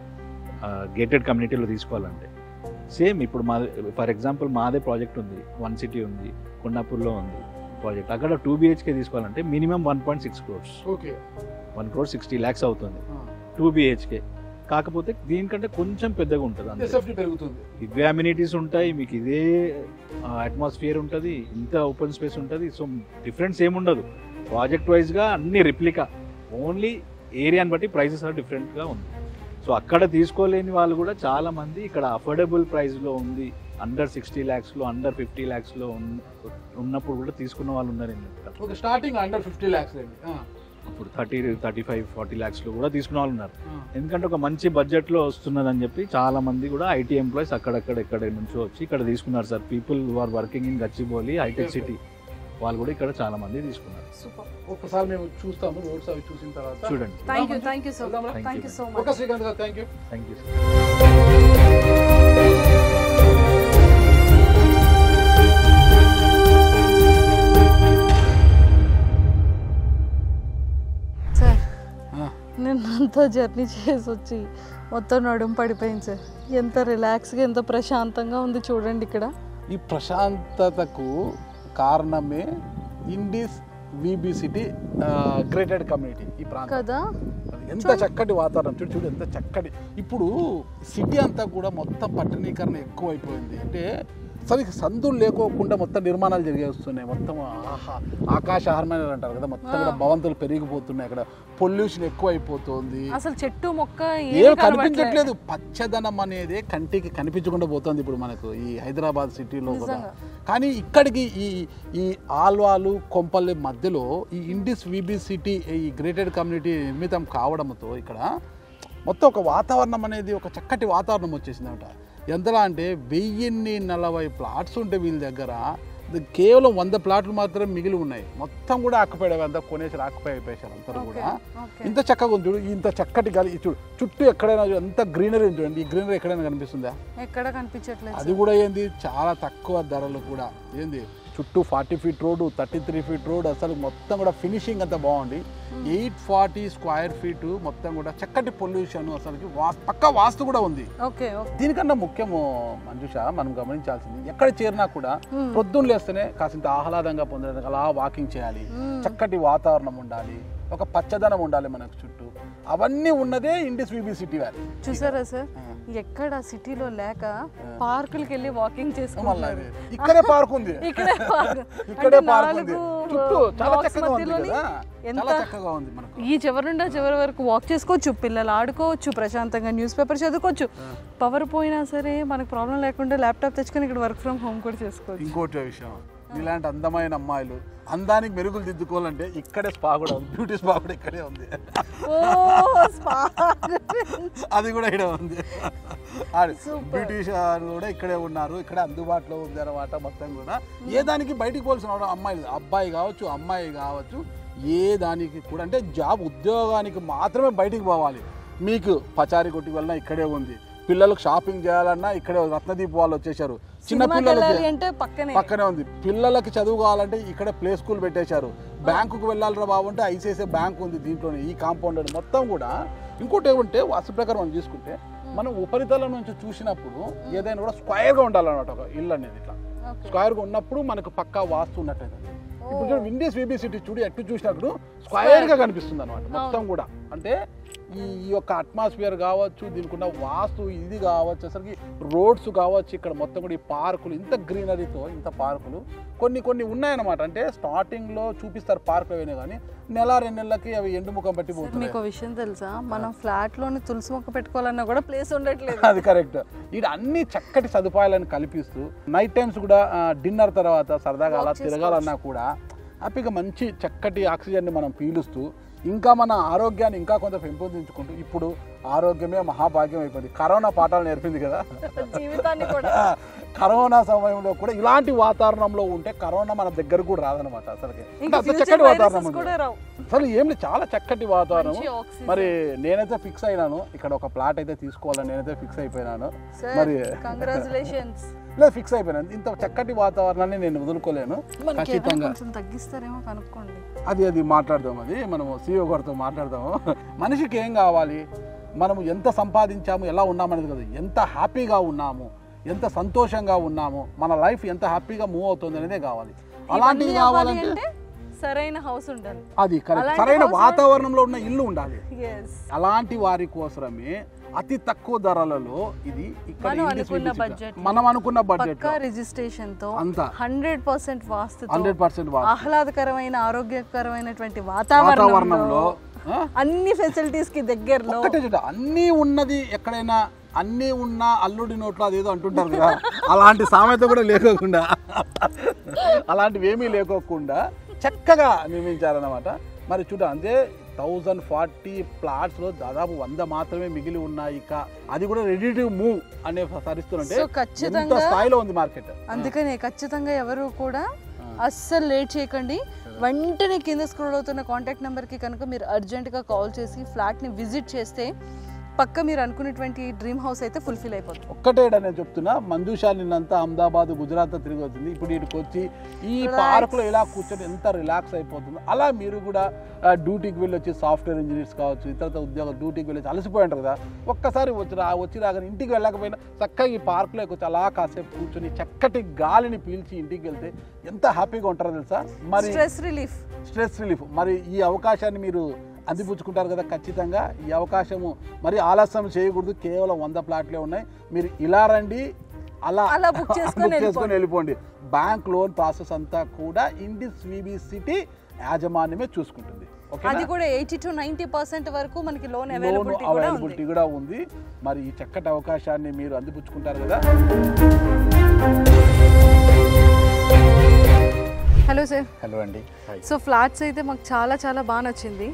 గేటెడ్ కమ్యూనిటీలో తీసుకోవాలంటే సేమ్ ఇప్పుడు మా ఫర్ ఎగ్జాంపుల్ మాదే ప్రాజెక్ట్ ఉంది వన్ సిటీ ఉంది కొండాపూర్లో ఉంది ప్రాజెక్ట్ అక్కడ టూ బిహెచ్కే తీసుకోవాలంటే minimum one point six crores okay one crore sixty lakhs అవుతుంది టూ బిహెచ్కే కాకపోతే దీనికంటే కొంచెం పెద్దగా ఉంటుంది అంతే సేఫ్టీ పెరుగుతుంది ఇవే అమ్యూనిటీస్ ఉంటాయి మీకు ఇదే అట్మాస్ఫియర్ ఉంటుంది ఇంత ఓపెన్ స్పేస్ ఉంటుంది సో డిఫరెన్స్ ఏముండదు ప్రాజెక్ట్ వైజ్గా అన్ని రిప్లికా ఓన్లీ ఏరియాని బట్టి ప్రైసెస్ ఆర్ డిఫరెంట్గా ఉంది సో అక్కడ తీసుకోలేని వాళ్ళు కూడా చాలా మంది ఇక్కడ అఫోర్డబుల్ ప్రైస్లో ఉంది అండర్ సిక్స్టీ ల్యాక్స్లో అండర్ ఫిఫ్టీ ల్యాక్స్లో ఉన్నప్పుడు కూడా తీసుకున్న వాళ్ళు ఉన్నారు ఇందులో. Okay starting under fifty lakhs అండి ఆ, ఇప్పుడు థర్టీ థర్టీ ఫైవ్ ఫార్టీ ల్యాక్స్లో కూడా తీసుకున్న వాళ్ళు ఉన్నారు ఆ. ఎందుకంటే ఒక మంచి బడ్జెట్లో వస్తున్నదని చెప్పి చాలా మంది కూడా ఐటీ ఎంప్లాయీస్ అక్కడక్కడ ఎక్కడ నుంచో వచ్చి ఇక్కడ తీసుకున్నారు sir people are working in Gachibowli హైటెక్ సిటీ వాళ్ళు కూడా ఇక్కడ చాలా మంది తీసుకున్నారు సూపర్ ఒక్కసారి మేము చూస్తాము రోడ్స్ అవి చూసిన తర్వాత చూడండి thank you thank you so వెళ్దామా? Thank thank you, you so okay much Srikanth garu thank you thank you sir నేను అంతా జర్నీ చేసి వచ్చి మొత్తం నడుము పడిపోయింది సార్ ఎంత రిలాక్స్గా ఎంత ప్రశాంతంగా ఉంది చూడండి ఇక్కడ ఈ ప్రశాంతతకు కారణమే Indis VB city gated community ఈ ప్రాంతం కదా ఎంత చక్కటి వాతావరణం చూడు చూడు ఎంత చక్కటి ఇప్పుడు సిటీ అంతా కూడా మొత్తం పట్టణీకరణ ఎక్కువైపోయింది అంటే సరిగ్గా సందులు లేకోకుండా మొత్తం నిర్మాణాలు జరిగేస్తున్నాయి మొత్తం ఆహా ఆకాశహారమైన అంటారు కదా మొత్తం కూడా ఆ. భవంతులు పెరిగిపోతున్నాయి అక్కడ పొల్యూషన్ ఎక్కువైపోతుంది అసలు చెట్టు మొక్క ఏం ఏమీ కనబడట్లేదు. కనిపించట్లేదు పచ్చదనం అనేది కంటికి కనిపించకుండా పోతుంది ఇప్పుడు మనకు ఈ హైదరాబాద్ సిటీలో కూడా నిజంగా. కానీ ఇక్కడికి ఈ ఈ ఆల్వాలు కొంపల్లి మధ్యలో ఈ ఇండిస్ విబి సిటీ ఈ గ్రేటెడ్ కమ్యూనిటీ నిర్మితం కావడంతో ఇక్కడ మొత్తం ఒక వాతావరణం అనేది ఒక చక్కటి వాతావరణం వచ్చేసిందన్నమాట ఎంతలా అంటే వెయ్యిన్ని నలభై ప్లాట్స్ ఉంటే వీళ్ళ దగ్గర ఇది కేవలం వంద ప్లాట్లు మాత్రమే మిగిలి ఉన్నాయి మొత్తం కూడా ఆక్యుపైడ్ అంతా కొనేసి ఆక్యుపై అయిపోయారు అందరూ ఓకే కూడా ఓకే ఇంత చక్కగా ఉంది చూడు ఇంత చక్కటి గాలి ఇది చూడు చుట్టూ ఎక్కడైనా చూడు, ఎంత గ్రీనరీ ఉంది చూడండి ఈ గ్రీనరీ ఎక్కడైనా కనిపిస్తుందా ఎక్కడ కనిపించట్లేదు అది కూడా ఏంది చాలా తక్కువ ధరలు కూడా ఏంది చుట్టూ forty feet road thirty three feet road అసలు మొత్తం కూడా ఫినిషింగ్ అంతా బాగుంది ఎయిట్ ఫార్టీ స్క్వేర్ ఫీట్ మొత్తం కూడా చక్కటి పొల్యూషన్ అసలు వాస్తు పక్క వాస్తు కూడా ఉంది ఓకే ఓకే దీనికన్నా ముఖ్యము మంజుష మనం గమనించాల్సింది ఎక్కడ చేరినా కూడా Hmm. పొద్దున్న లేస్తేనే కాసింత ఆహ్లాదంగా పొందడానికి అలా వాకింగ్ చేయాలి Hmm. చక్కటి వాతావరణం ఉండాలి ఒక పచ్చదనం ఉండాలి మనకు చుట్టూ అవన్నీ ఉన్నదే ఇండిస్ విబి సిటీ వ్యాలీ చూసారా సార్ ఎక్కడ సిటీలో లేక పార్కులకి వెళ్ళి వాకింగ్ మళ్ళీ చేసుకుంటున్నారు ఇది. ఇక్కడే పార్క్ ఉంది ఇక్కడే park. ఇక్కడే అంటే పార్క్ ఉంది నాలుగు చుట్టూ చాలా blocks చక్కగా ఉంది మధ్యలోని కదా ఎంత చాలా చక్కగా ఉంది మనకు ఈ చివరి నుండి ఆ చివరి వరకు వాక్ చేసుకోవచ్చు పిల్లలు ఆడుకోవచ్చు ప్రశాంతంగా న్యూస్ పేపర్ చదువుకోవచ్చు పవర్ పోయినా సరే మనకు ప్రాబ్లం లేకుండా ల్యాప్టాప్ తెచ్చుకొని ఇక్కడ వర్క్ ఫ్రమ్ హోమ్ కూడా చేసుకోవచ్చు ఇంకోటి విషయం ఇలాంటి అందమైన అమ్మాయిలు అందానికి మెరుగులు దిద్దుకోవాలంటే ఇక్కడే స్పా కూడా ఉంది బ్యూటీ స్పా కూడా ఇక్కడే ఉంది ఓ spa. అది కూడా ఇక్కడ ఉంది అది Super. బ్యూటీషియన్ కూడా ఇక్కడే ఉన్నారు ఇక్కడ అందుబాటులో ఉంది అనమాట మొత్తం కూడా ఏ దానికి బయటికి పోవాల్సిన అవసరం అమ్మాయి లేదు. అబ్బాయి కావచ్చు అమ్మాయి కావచ్చు ఏ దానికి కూడా అంటే జాబ్ ఉద్యోగానికి మాత్రమే బయటికి పోవాలి మీకు పచారి కొట్టి వెళ్ళినా ఇక్కడే ఉంది పిల్లలకు షాపింగ్ చేయాలన్నా ఇక్కడే ఉంది. రత్నదీప్ వాళ్ళు వచ్చేసారు చిన్న సినిమాకి పిల్లలకి వెళ్ళాలి అంటే పక్కనే పక్కనే ఉంది పిల్లలకి చదువు కావాలంటే ఇక్కడ ప్లే స్కూల్ పెట్టేశారు బ్యాంకుకు వెళ్ళాలిరా బాబు అంటే ఐసిఐసిఐ బ్యాంక్ ఉంది దీంట్లోనే ఈ కాంపౌండ్ మొత్తం కూడా ఇంకోటి ఏమంటే వాస్తు ప్రకారం మనం చూసుకుంటే మనం ఉపరితలం నుంచి చూసినప్పుడు ఏదైనా కూడా స్క్వైర్గా ఉండాలన్నమాట ఒక ఇల్లు అనేది ఇట్లా ఓకే స్క్వైర్గా ఉన్నప్పుడు మనకు పక్కా వాస్తు ఉన్నట్టయితే ఇప్పుడు చూడు విండీస్ వీబీ సిటీ చూడు ఎట్టు చూసినప్పుడు స్క్వైర్గా కనిపిస్తుంది అనమాట మొత్తం కూడా అంటే ఈ ఈ యొక్క అట్మాస్ఫియర్ కావచ్చు దీనికి ఉన్న వాస్తు ఇది కావచ్చు అసలుకి రోడ్స్ కావచ్చు ఇక్కడ మొత్తం కూడా ఈ పార్కులు ఇంత గ్రీనరీతో ఇంత పార్కులు కొన్ని కొన్ని ఉన్నాయన్నమాట అంటే స్టార్టింగ్లో చూపిస్తారు పార్క్ అవన్నీ కానీ నెల రెండు నెలలకి అవి ఎండుముఖం పట్టి సార్, పోతున్నాయి మీకు ఒక విషయం తెలుసా మనం ఫ్లాట్ లోని తులసి మొక్క పెట్టుకోవాలన్నా కూడా ప్లేస్ ఉండట్లేదు అది కరెక్ట్ ఇక్కడ అన్ని చక్కటి సదుపాయాలను కల్పిస్తూ నైట్ టైమ్స్ కూడా డిన్నర్ తర్వాత సరదాగా అలా Walk తిరగాలన్నా కూడా హ్యాపీగా మంచి చక్కటి ఆక్సిజన్ని మనం పీలుస్తూ ఇంకా మన ఆరోగ్యాన్ని ఇంకా కొంత పెంపొందించుకుంటూ ఇప్పుడు ఆరోగ్యమే మహాభాగ్యం అయిపోయింది కరోనా పాఠాలు నేర్పింది కదా జీవితాన్ని కూడా కరోనా సమయంలో కూడా ఇలాంటి వాతావరణంలో ఉంటే కరోనా మన దగ్గర కూడా రాదనమాట అసలుకి అంటే ఇంకా అంత ఫ్యూచర్ చక్కటి వాతావరణం వైరసెస్ ఉంది కూడా రావు అసలు ఏం లేదు చాలా చక్కటి వాతావరణం మంచి oxygen. మరి నేనైతే ఫిక్స్ అయినాను ఇక్కడ ఒక ప్లాట్ అయితే తీసుకోవాలని నేనైతే ఫిక్స్ అయిపోయినాను సార్ మరి కంగ్రాచులేషన్స్ లేదు ఫిక్స్ అయిపోయినాను ఇంత చక్కటి వాతావరణాన్ని నేను వదులుకోలేను మనకి ఏమైనా ఖచ్చితంగా కొంచెం తగ్గిస్తారేమో కనుక్కోండి అది అది మాట్లాడదాం అది మనము సీఓ గారితో మాట్లాడదాము మనిషికి ఏం కావాలి మనము ఎంత సంపాదించాము ఎలా ఉన్నామనేది కదా ఎంత హ్యాపీగా ఉన్నాము ఎంత సంతోషంగా ఉన్నాము మన లైఫ్ ఎంత హ్యాపీగా మూవ్ అవుతుంది అనేదే కావాలి అలాంటివి ఇవన్నీ అవ్వాలి కావాలంటే అంటే సరైన హౌస్ ఉండాలి అది కరెక్ట్ అలాంటి సరైన house లో- వాతావరణంలో ఉన్న ఇల్లు ఉండాలి ఎస్ అలాంటి వారి కోసమే అతి తక్కువ ధరలలో ఇది ఇక్కడ మనం ఇండిస్ అనుకున్న విజిట్ budget లో. మనం అనుకున్న బడ్జెట్ పక్కా రిజిస్ట్రేషన్ తో అంతా హండ్రెడ్ పర్సెంట్ వాస్తుతో హండ్రెడ్ పర్సెంట్ ఆహ్లాదకరమైన ఆరోగ్యకరమైనటువంటి వాతావరణంలో వాతావరణంలో ఆ, అన్ని ఫెసిలిటీస్ కి దగ్గరలో ఒక్కటే చూడ అన్నీ ఉన్నది ఎక్కడైనా అన్నీ ఉన్న అల్లుడి నోట్లో అదేదో అంటుంటారు కదా అలాంటి సామెత కూడా లేకోకుండా అలాంటివి ఏమీ లేకోకుండా చక్కగా నిర్మించారన్నమాట మరి చూడ అంతే థౌజండ్ ఫార్టీ ప్లాట్స్లో దాదాపు వంద మాత్రమే మిగిలి ఉన్నాయి ఇక అది కూడా రెడీ టు మూవ్ అనే సరిస్తుంటే సో ఎంత ఖచ్చితంగా స్థాయిలో ఉంది మార్కెట్ అందుకనే ఖచ్చితంగా ఎవరు కూడా అస్సలు లేట్ చేయకండి వెంటనే కింద స్క్రోల్ అవుతున్న కాంటాక్ట్ నెంబర్కి కనుక మీరు అర్జెంటుగా కాల్ చేసి ఫ్లాట్ని విజిట్ చేస్తే పక్క మీరు అనుకున్నటువంటి డ్రీమ్ హౌస్ అయితే ఫుల్ఫిల్ అయిపోతుంది ఒక్కటేడా నేను చెప్తున్నా మంజుషా నిన్నంతా అహ్మదాబాద్ గుజరాత్ తిరిగి వచ్చింది ఇప్పుడు ఇటుకు వచ్చి ఈ Relax. పార్కులో ఇలా కూర్చొని ఎంత రిలాక్స్ అయిపోతుందో అలా మీరు కూడా ఆ, డ్యూటీకి వెళ్ళి వచ్చి సాఫ్ట్వేర్ ఇంజనీర్స్ కావచ్చు ఇతర ఉద్యోగ డ్యూటీకి వెళ్ళి అలసిపోయి ఉంటారు కదా ఒక్కసారి వచ్చి రా వచ్చి రాగానే ఇంటికి వెళ్ళకపోయినా చక్కగా ఈ పార్కులోకి వచ్చి అలా కాసేపు కూర్చొని చక్కటి గాలిని పీల్చి ఇంటికి వెళ్తే ఎంత హ్యాపీగా ఉంటారో తెలుసా మరి స్ట్రెస్ రిలీఫ్ స్ట్రెస్ రిలీఫ్ మరి ఈ అవకాశాన్ని మీరు అందిపుచ్చుకుంటారు కదా ఖచ్చితంగా ఈ అవకాశము మరి ఆలస్యం చేయకూడదు కేవలం వంద ప్లాట్లే ఉన్నాయి మీరు ఇలా రండి అలా అలా book చేసుకొని book చేసుకొని వెళ్ళిపోండి బ్యాంక్ లోన్ ప్రాసెస్ అంతా కూడా ఇండిస్ విబి సిటీ యాజమాన్యమే చూసుకుంటుంది ఓకే అది కూడా ఎయిటీ టు నైన్టీ పర్సెంట్ వరకు మనకి లోన్ లోన్ అవైలబిలిటీ కూడా ఉంది అవైలబిలిటీ కూడా ఉంది మరి ఈ చక్కటి అవకాశాన్ని మీరు అందిపుచ్చుకుంటారు కదా హలో సార్ హలో అండి హాయ్ సో ఫ్లాట్స్ అయితే మాకు చాలా చాలా బాగా నచ్చింది ఓకే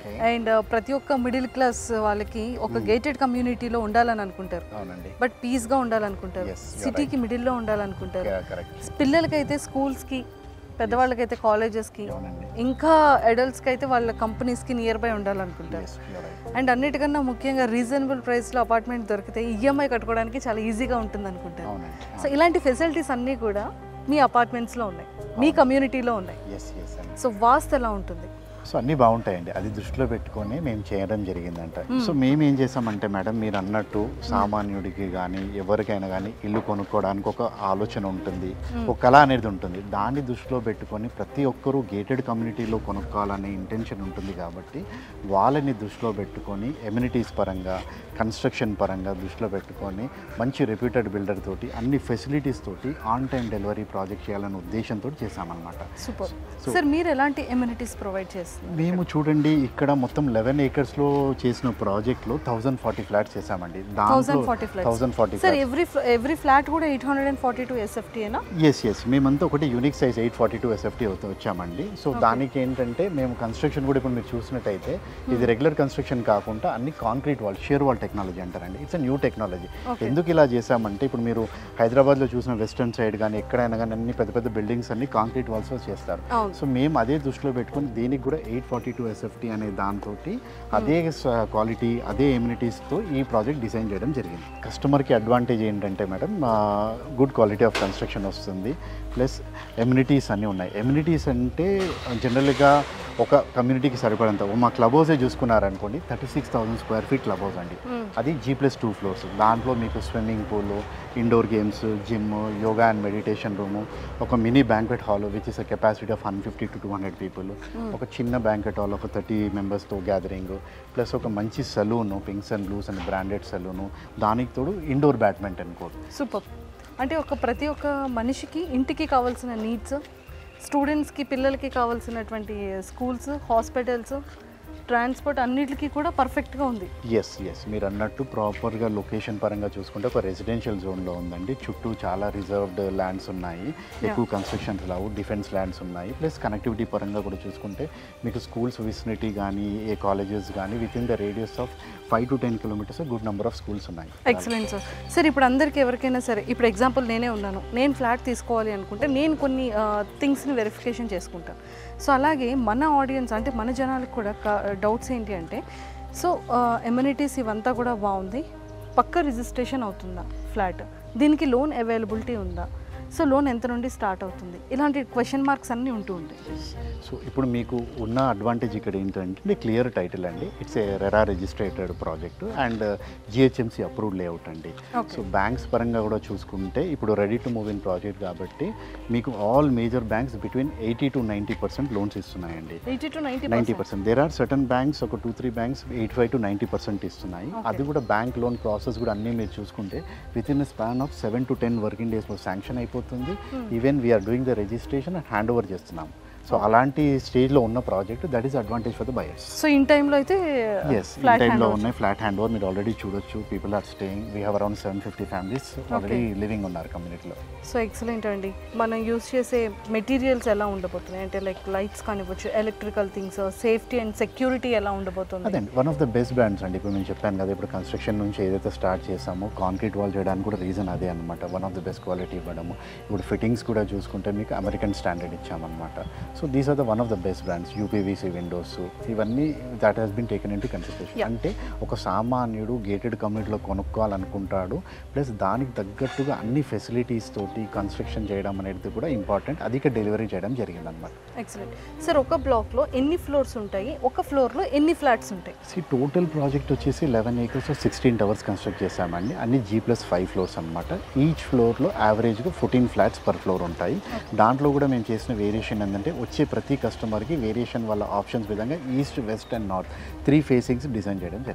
ఓకే అండ్ ప్రతి ఒక్క మిడిల్ క్లాస్ వాళ్ళకి ఒక గేటెడ్ కమ్యూనిటీలో ఉండాలని అనుకుంటారు అవునండి బట్ పీస్గా ఉండాలనుకుంటారు Yes, you're సిటీకి మిడిల్లో ఉండాలనుకుంటారు కరెక్ట్ పిల్లలకైతే స్కూల్స్కి పెద్దవాళ్ళకైతే కాలేజెస్కి అవునండి ఇంకా అడల్ట్స్కి అయితే వాళ్ళ కంపెనీస్కి నియర్ బై ఉండాలనుకుంటారు ఎస్ యూర్ రైట్ అండ్ అన్నిటికన్నా ముఖ్యంగా రీజనబుల్ ప్రైస్లో అపార్ట్మెంట్ దొరికితే ఈఎంఐ కట్టుకోవడానికి చాలా ఈజీగా ఉంటుంది అనుకుంటారు అవునండి సో ఇలాంటి ఫెసిలిటీస్ అన్నీ కూడా మీ అపార్ట్మెంట్స్లో ఉన్నాయి మీ కమ్యూనిటీలో ఉన్నాయి ఎస్ ఎస్ అండి సో వాస్తు ఎలా ఉంటుంది సో అన్నీ బాగుంటాయండి అది దృష్టిలో పెట్టుకొని మేము చేయడం జరిగిందంట సో మేము ఏం చేసామంటే మేడం మీరు అన్నట్టు సామాన్యుడికి కానీ ఎవరికైనా కానీ ఇల్లు కొనుక్కోవడానికి ఒక ఆలోచన ఉంటుంది ఒక కళ అనేది ఉంటుంది దాన్ని దృష్టిలో పెట్టుకొని ప్రతి ఒక్కరూ గేటెడ్ కమ్యూనిటీలో కొనుక్కోవాలనే ఇంటెన్షన్ ఉంటుంది కాబట్టి వాళ్ళని దృష్టిలో పెట్టుకొని ఎమ్యూనిటీస్ పరంగా కన్స్ట్రక్షన్ పరంగా దృష్టిలో పెట్టుకొని మంచి రెప్యూటెడ్ బిల్డర్ తోటి అన్ని ఫెసిలిటీస్ తోటి ఆన్ టైం డెలివరీ ప్రాజెక్ట్ చేయాలనే ఉద్దేశంతో చేశామన్నమాట సూపర్ So- సార్ మీరు ఎలాంటి ఎమ్యూనిటీస్ ప్రొవైడ్ చేస్తున్నారు మేము చూడండి ఇక్కడ మొత్తం లెవెన్ ఏకర్స్లో చేసిన ప్రాజెక్ట్లో థౌజండ్ ఫార్టీ ఫ్లాట్స్ చేసామండి thousand forty flats thousand forty sir every every flat కూడా eight hundred and forty two ఎస్ఎఫ్టీనా ఎస్ ఎస్ మేమంతా ఒకటి unique size eight forty two SFT వచ్చామండి సో దానికి ఏంటంటే మేము కన్స్ట్రక్షన్ కూడా ఇప్పుడు మీరు చూసినట్టయితే ఇది రెగ్యులర్ కన్స్ట్రక్షన్ కాకుండా అన్ని concrete wall shear wall technology అంటారండి ఇట్స్ న్యూ టెక్నాలజీ Okay. ఎందుకు ఇలా చేసామంటే ఇప్పుడు మీరు హైదరాబాద్లో చూసిన వెస్టర్న్ సైడ్ కానీ ఎక్కడైనా కానీ అన్ని పెద్ద పెద్ద బిల్డింగ్స్ అన్ని కాంక్రీట్ వాల్స్ చేస్తారు అవును సో మేము అదే దృష్టిలో పెట్టుకొని దీనికి కూడా ఎయిట్ ఫార్టీ టూ ఎస్ఎఫ్టీ అనే దాంతో అదే క్వాలిటీ అదే ఎమ్యూనిటీస్తో ఈ ప్రాజెక్ట్ డిజైన్ చేయడం జరిగింది కస్టమర్కి అడ్వాంటేజ్ ఏంటంటే madam good quality of construction వస్తుంది ప్లస్ ఎమ్యూనిటీస్ అన్నీ ఉన్నాయి ఎమ్యూనిటీస్ అంటే జనరల్గా ఒక కమ్యూనిటీకి సరిపడంత ఓ మా క్లబ్ హౌసే చూసుకున్నారనుకోండి thirty six thousand square feet club house అండి అది జీ ప్లస్ టూ ఫ్లోర్స్ దాంట్లో మీకు swimming pool indoor games gym yoga and meditation room ఒక mini banquet hall which is a capacity of one fifty to two hundred people ఒక చిన్న బ్యాంక్వెట్ హాల్ ఒక థర్టీ మెంబర్స్తో గ్యాదరింగ్ ప్లస్ ఒక మంచి salon pinks and blues and branded salon దానికి తోడు ఇండోర్ బ్యాడ్మింటన్ కోర్ట్ సూపర్ అంటే ఒక ప్రతి ఒక్క మనిషికి ఇంటికి కావాల్సిన నీడ్స్ స్టూడెంట్స్కి పిల్లలకి కావాల్సినటువంటి స్కూల్స్ హాస్పిటల్స్ ట్రాన్స్పోర్ట్ అన్నిటికీ కూడా పర్ఫెక్ట్గా ఉంది ఎస్ ఎస్ మీరు అన్నట్టు ప్రాపర్గా లొకేషన్ పరంగా చూసుకుంటే ఒక రెసిడెన్షియల్ జోన్లో ఉందండి చుట్టూ చాలా రిజర్వ్డ్ ల్యాండ్స్ ఉన్నాయి ఎక్కువ కన్స్ట్రక్షన్స్ రావు డిఫెన్స్ ల్యాండ్స్ ఉన్నాయి ప్లస్ కనెక్టివిటీ పరంగా కూడా చూసుకుంటే మీకు స్కూల్స్ విసినిటీ కానీ ఏ కాలేజెస్ కానీ within the radius of five to ten kilometres good number of schools ఉన్నాయి ఎక్సలెంట్ సార్ సార్ ఇప్పుడు అందరికీ ఎవరికైనా సరే ఇప్పుడు ఎగ్జాంపుల్ నేనే ఉన్నాను నేను ఫ్లాట్ తీసుకోవాలి అనుకుంటే నేను కొన్ని థింగ్స్ని వెరిఫికేషన్ చేసుకుంటాను సో అలాగే మన ఆడియన్స్ అంటే మన జనాలకు కూడా డౌట్స్ ఏంటి అంటే సో ఎమ్యూనిటీస్ ఇవంతా కూడా బాగుంది పక్క రిజిస్ట్రేషన్ అవుతుందా ఫ్లాట్ దీనికి లోన్ అవైలబిలిటీ ఉందా సో లోన్ ఎంత నుండి స్టార్ట్ అవుతుంది ఇలాంటి క్వశ్చన్ మార్క్స్ అన్నీ ఉంటూ ఉంటాయి సో ఇప్పుడు మీకు ఉన్న అడ్వాంటేజ్ ఇక్కడ ఏంటంటే క్లియర్ టైటిల్ అండి it's a RERA registered project and GHMC approved layout అండి Okay. సో బ్యాంక్స్ పరంగా కూడా చూసుకుంటే ఇప్పుడు ready to move in project కాబట్టి మీకు all major banks between eighty to ninety percent loans ఇస్తున్నాయండి eighty to ninety ninety percent there are certain banks ఒక two three banks eighty five to ninety percent ఇస్తున్నాయి Okay. అది కూడా బ్యాంక్ లోన్ ప్రాసెస్ కూడా అన్నీ మీరు చూసుకుంటే within span of seven to ten working డేస్లో శాంక్షన్ అయిపోతుంది even we are doing the registration and hand over చేస్తున్నాం సో అలాంటి స్టేజ్లో ఉన్న project that is advantage for the buyers so in టైంలో అయితే ఎస్ ఈ ఫ్లాట్ టైంలో ఉన్నాయి ఫ్లాట్ హ్యాండ్ ఓవర్ మీరు ఆల్రెడీ చూడొచ్చు people are staying we have around seven fifty families already living ఉన్నారు కమ్యూనిటీలో సో ఎక్సలెంట్ అండి మనం యూస్ చేసే మెటీరియల్స్ ఎలా ఉండబోతున్నాయి అంటే లైక్ లైట్స్ కానివ్వచ్చు electrical things safety and security ఎలా ఉండబోతుంది అదే one of the best brands అండి ఇప్పుడు నేను చెప్పాను కదా ఇప్పుడు కన్స్ట్రక్షన్ నుంచి ఏదైతే స్టార్ట్ చేసామో కాంక్రీట్ వాల్ చేయడానికి కూడా రీజన్ అదే అనమాట one of the best quality ఇవ్వడము ఇప్పుడు ఫిట్టింగ్స్ కూడా చూసుకుంటే మీకు అమెరికన్ స్టాండర్డ్ ఇచ్చామన్నమాట so these are the one of the best brands UPVC windows ఇవన్నీ that has been taken into consideration Yeah. అంటే ఒక సామాన్యుడు గేటెడ్ కమ్యూనిటీలో కొనుక్కోవాలనుకుంటాడు ప్లస్ దానికి తగ్గట్టుగా అన్ని ఫెసిలిటీస్ తోటి కన్స్ట్రక్షన్ చేయడం అనేది కూడా ఇంపార్టెంట్ అది ఇక్కడ డెలివరీ చేయడం జరిగిందనమాట ఎక్సలెంట్ సార్ ఒక బ్లాక్లో ఎన్ని ఫ్లోర్స్ ఉంటాయి ఒక ఫ్లోర్లో ఎన్ని ఫ్లాట్స్ ఉంటాయి సి టోటల్ ప్రాజెక్ట్ వచ్చేసి eleven acres sixteen towers construct చేశామండి అన్ని జీ ప్లస్ ఫైవ్ ఫ్లోర్స్ అనమాట ఈచ్ ఫ్లోర్లో యావరేజ్గా ఫోర్టీన్ ఫ్లాట్స్ పర్ ఫ్లోర్ ఉంటాయి దాంట్లో కూడా మేము చేసిన వేరియేషన్ ఏంటంటే వచ్చే ప్రతి కస్టమర్కి వేరియేషన్ వాళ్ళ ఆప్షన్స్ విధంగా east west and north three facings design చేయడం జరిగింది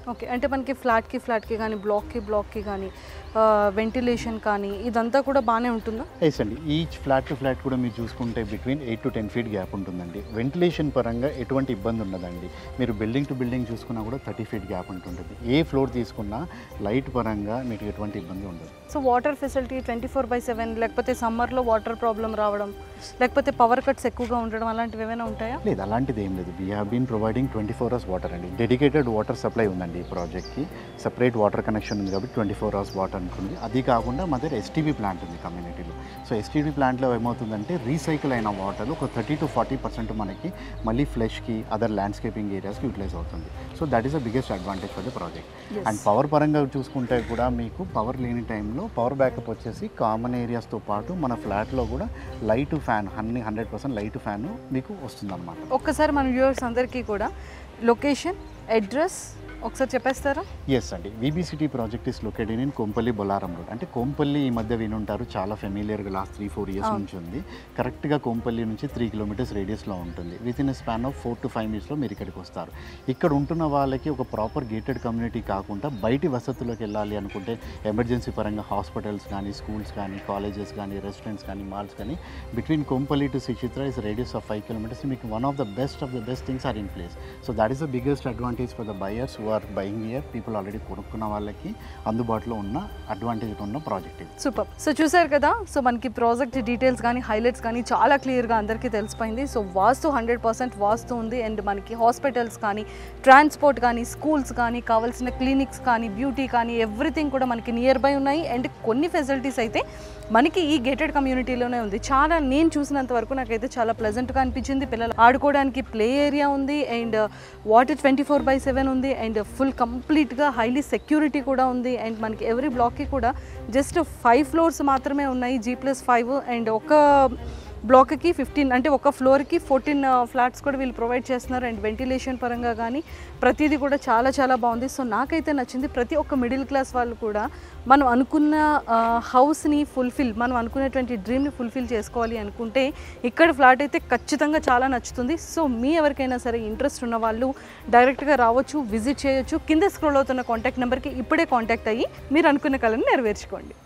ఓకే అంటే మనకి ఫ్లాట్కి ఫ్లాట్కి కానీ బ్లాక్కి బ్లాక్కి కానీ వెంటిలేషన్ కానీ ఇదంతా కూడా బాగానే ఉంటుందా ఎస్ అండి ఈచ్ ఫ్లాట్ టు ఫ్లాట్ కూడా మీరు చూసుకుంటే between eight to ten feet gap ఉంటుందండి వెంటిలేషన్ పరంగా ఎటువంటి ఇబ్బంది ఉండదండి మీరు బిల్డింగ్ టు బిల్డింగ్ చూసుకున్నా కూడా థర్టీ ఫీట్ గ్యాప్ ఉంటుంటుంది ఏ ఫ్లోర్ తీసుకున్నా లైట్ పరంగా మీకు ఎటువంటి ఇబ్బంది ఉండదు so water facility twenty four by seven లేకపోతే సమ్మర్లో వాటర్ ప్రాబ్లం రావడం లేకపోతే పవర్ కట్స్ ఎక్కువగా ఉండడం అలాంటివి ఏమైనా ఉంటాయా లేదు అలాంటిది ఏం లేదు we have been providing twenty four hours water అండి డెడికేటెడ్ వాటర్ సప్లై ఉందండి ఈ ప్రాజెక్ట్కి సపరేట్ వాటర్ కనెక్షన్ ఉంది కాబట్టి ట్వంటీ ఫోర్ అవర్స్ వాటర్ ఉంటుంది అది కాకుండా మా దగ్గర ఎస్టీబీ ప్లాంట్ ఉంది కమ్యూనిటీలో సో ఎస్టీబీ ప్లాంట్లో ఏమవుతుందంటే రీసైకిల్ అయిన వాటర్ ఒక థర్టీ టు ఫార్టీ పర్సెంట్ మనకి మళ్ళీ ఫ్లెష్కి అదర్ ల్యాండ్స్కేపింగ్ ఏరియాస్కి యూటిలైజ్ అవుతుంది so that is the biggest advantage for the project and power పరంగా చూసుకుంటే కూడా మీకు పవర్ లేని టైంలో పవర్ బ్యాకప్ వచ్చేసి కామన్ ఏరియాస్తో పాటు మన ఫ్లాట్లో కూడా లైట్ ఫ్యాన్ అన్ని హండ్రెడ్ పర్సెంట్ లైట్ ఫ్యాన్ మీకు వస్తుందన్నమాట ఒక్కసారి మన వ్యూవర్స్ అందరికీ కూడా లొకేషన్ అడ్రస్ ఒకసారి చెప్పేస్తారా ఎస్ అండి విబిసిటీ project is located in Kompally Bolarum road అంటే కొంపల్లి ఈ మధ్య వినుంటారు చాలా ఫెమిలియర్గా లాస్ట్ త్రీ ఫోర్ ఇయర్స్ అవును. నుంచి ఉంది కరెక్ట్గా కొంపల్లి నుంచి త్రీ కిలోమీటర్స్ రేడియస్లో ఉంటుంది within span of four to five మినిట్స్లో మీరు ఇక్కడికి వస్తారు ఇక్కడ ఉంటున్న వాళ్ళకి ఒక ప్రాపర్ గేటెడ్ కమ్యూనిటీ కాకుండా బయటి వసతులకు వెళ్ళాలి అనుకుంటే ఎమర్జెన్సీ పరంగా హాస్పిటల్స్ కానీ స్కూల్స్ కానీ కాలేజెస్ కానీ రెస్టారెంట్స్ కానీ మాల్స్ కానీ between Kompally to Suchitra is radius of five kilometres మీకు one of the best of the best things are in place so that is the biggest advantage for the buyers who are buying here people already కొనుక్కున్న వాళ్ళకి అందుబాటులో ఉన్న అడ్వాంటేజ్ ఉన్న ప్రాజెక్ట్ ఇది సూపర్ సో చూసారు కదా సో మనకి ప్రాజెక్ట్ డీటెయిల్స్ కానీ హైలైట్స్ కానీ చాలా క్లియర్గా అందరికీ తెలిసిపోయింది so vastu hundred percent vastu ఉంది అండ్ మనకి హాస్పిటల్స్ కానీ ట్రాన్స్పోర్ట్ కానీ స్కూల్స్ కానీ కావాల్సిన క్లినిక్స్ కానీ బ్యూటీ కానీ ఎవ్రీథింగ్ కూడా మనకి నియర్ బై ఉన్నాయి అండ్ కొన్ని ఫెసిలిటీస్ అయితే మనకి ఈ గేటెడ్ కమ్యూనిటీలోనే ఉంది చాలా నేను చూసినంత వరకు నాకైతే చాలా ప్లెజెంట్గా అనిపించింది పిల్లలు ఆడుకోవడానికి ప్లే ఏరియా ఉంది and water twenty four by seven ఉంది అండ్ ఫుల్ కంప్లీట్గా హైలీ సెక్యూరిటీ కూడా ఉంది అండ్ మనకి ఎవ్రీ బ్లాక్కి కూడా జస్ట్ ఫైవ్ ఫ్లోర్స్ మాత్రమే ఉన్నాయి జీ ప్లస్ ఫైవ్ అండ్ ఒక బ్లాక్కి ఫిఫ్టీన్ అంటే ఒక ఫ్లోర్కి ఫోర్టీన్ ఫ్లాట్స్ కూడా వీళ్ళు ప్రొవైడ్ చేస్తున్నారు అండ్ వెంటిలేషన్ పరంగా కానీ ప్రతిదీ కూడా చాలా చాలా బాగుంది సో నాకైతే నచ్చింది ప్రతి ఒక్క మిడిల్ క్లాస్ వాళ్ళు కూడా మనం అనుకున్న హౌస్ని ఫుల్ఫిల్ మనం అనుకునేటువంటి డ్రీమ్ని ఫుల్ఫిల్ చేసుకోవాలి అనుకుంటే ఇక్కడ ఫ్లాట్ అయితే ఖచ్చితంగా చాలా నచ్చుతుంది సో మీ ఎవరికైనా సరే ఇంట్రెస్ట్ ఉన్న వాళ్ళు డైరెక్ట్గా రావచ్చు విజిట్ చేయొచ్చు కింద స్క్రోల్ అవుతున్న కాంటాక్ట్ నెంబర్కి ఇప్పుడే కాంటాక్ట్ అయ్యి మీరు అనుకున్న కళను నెరవేర్చుకోండి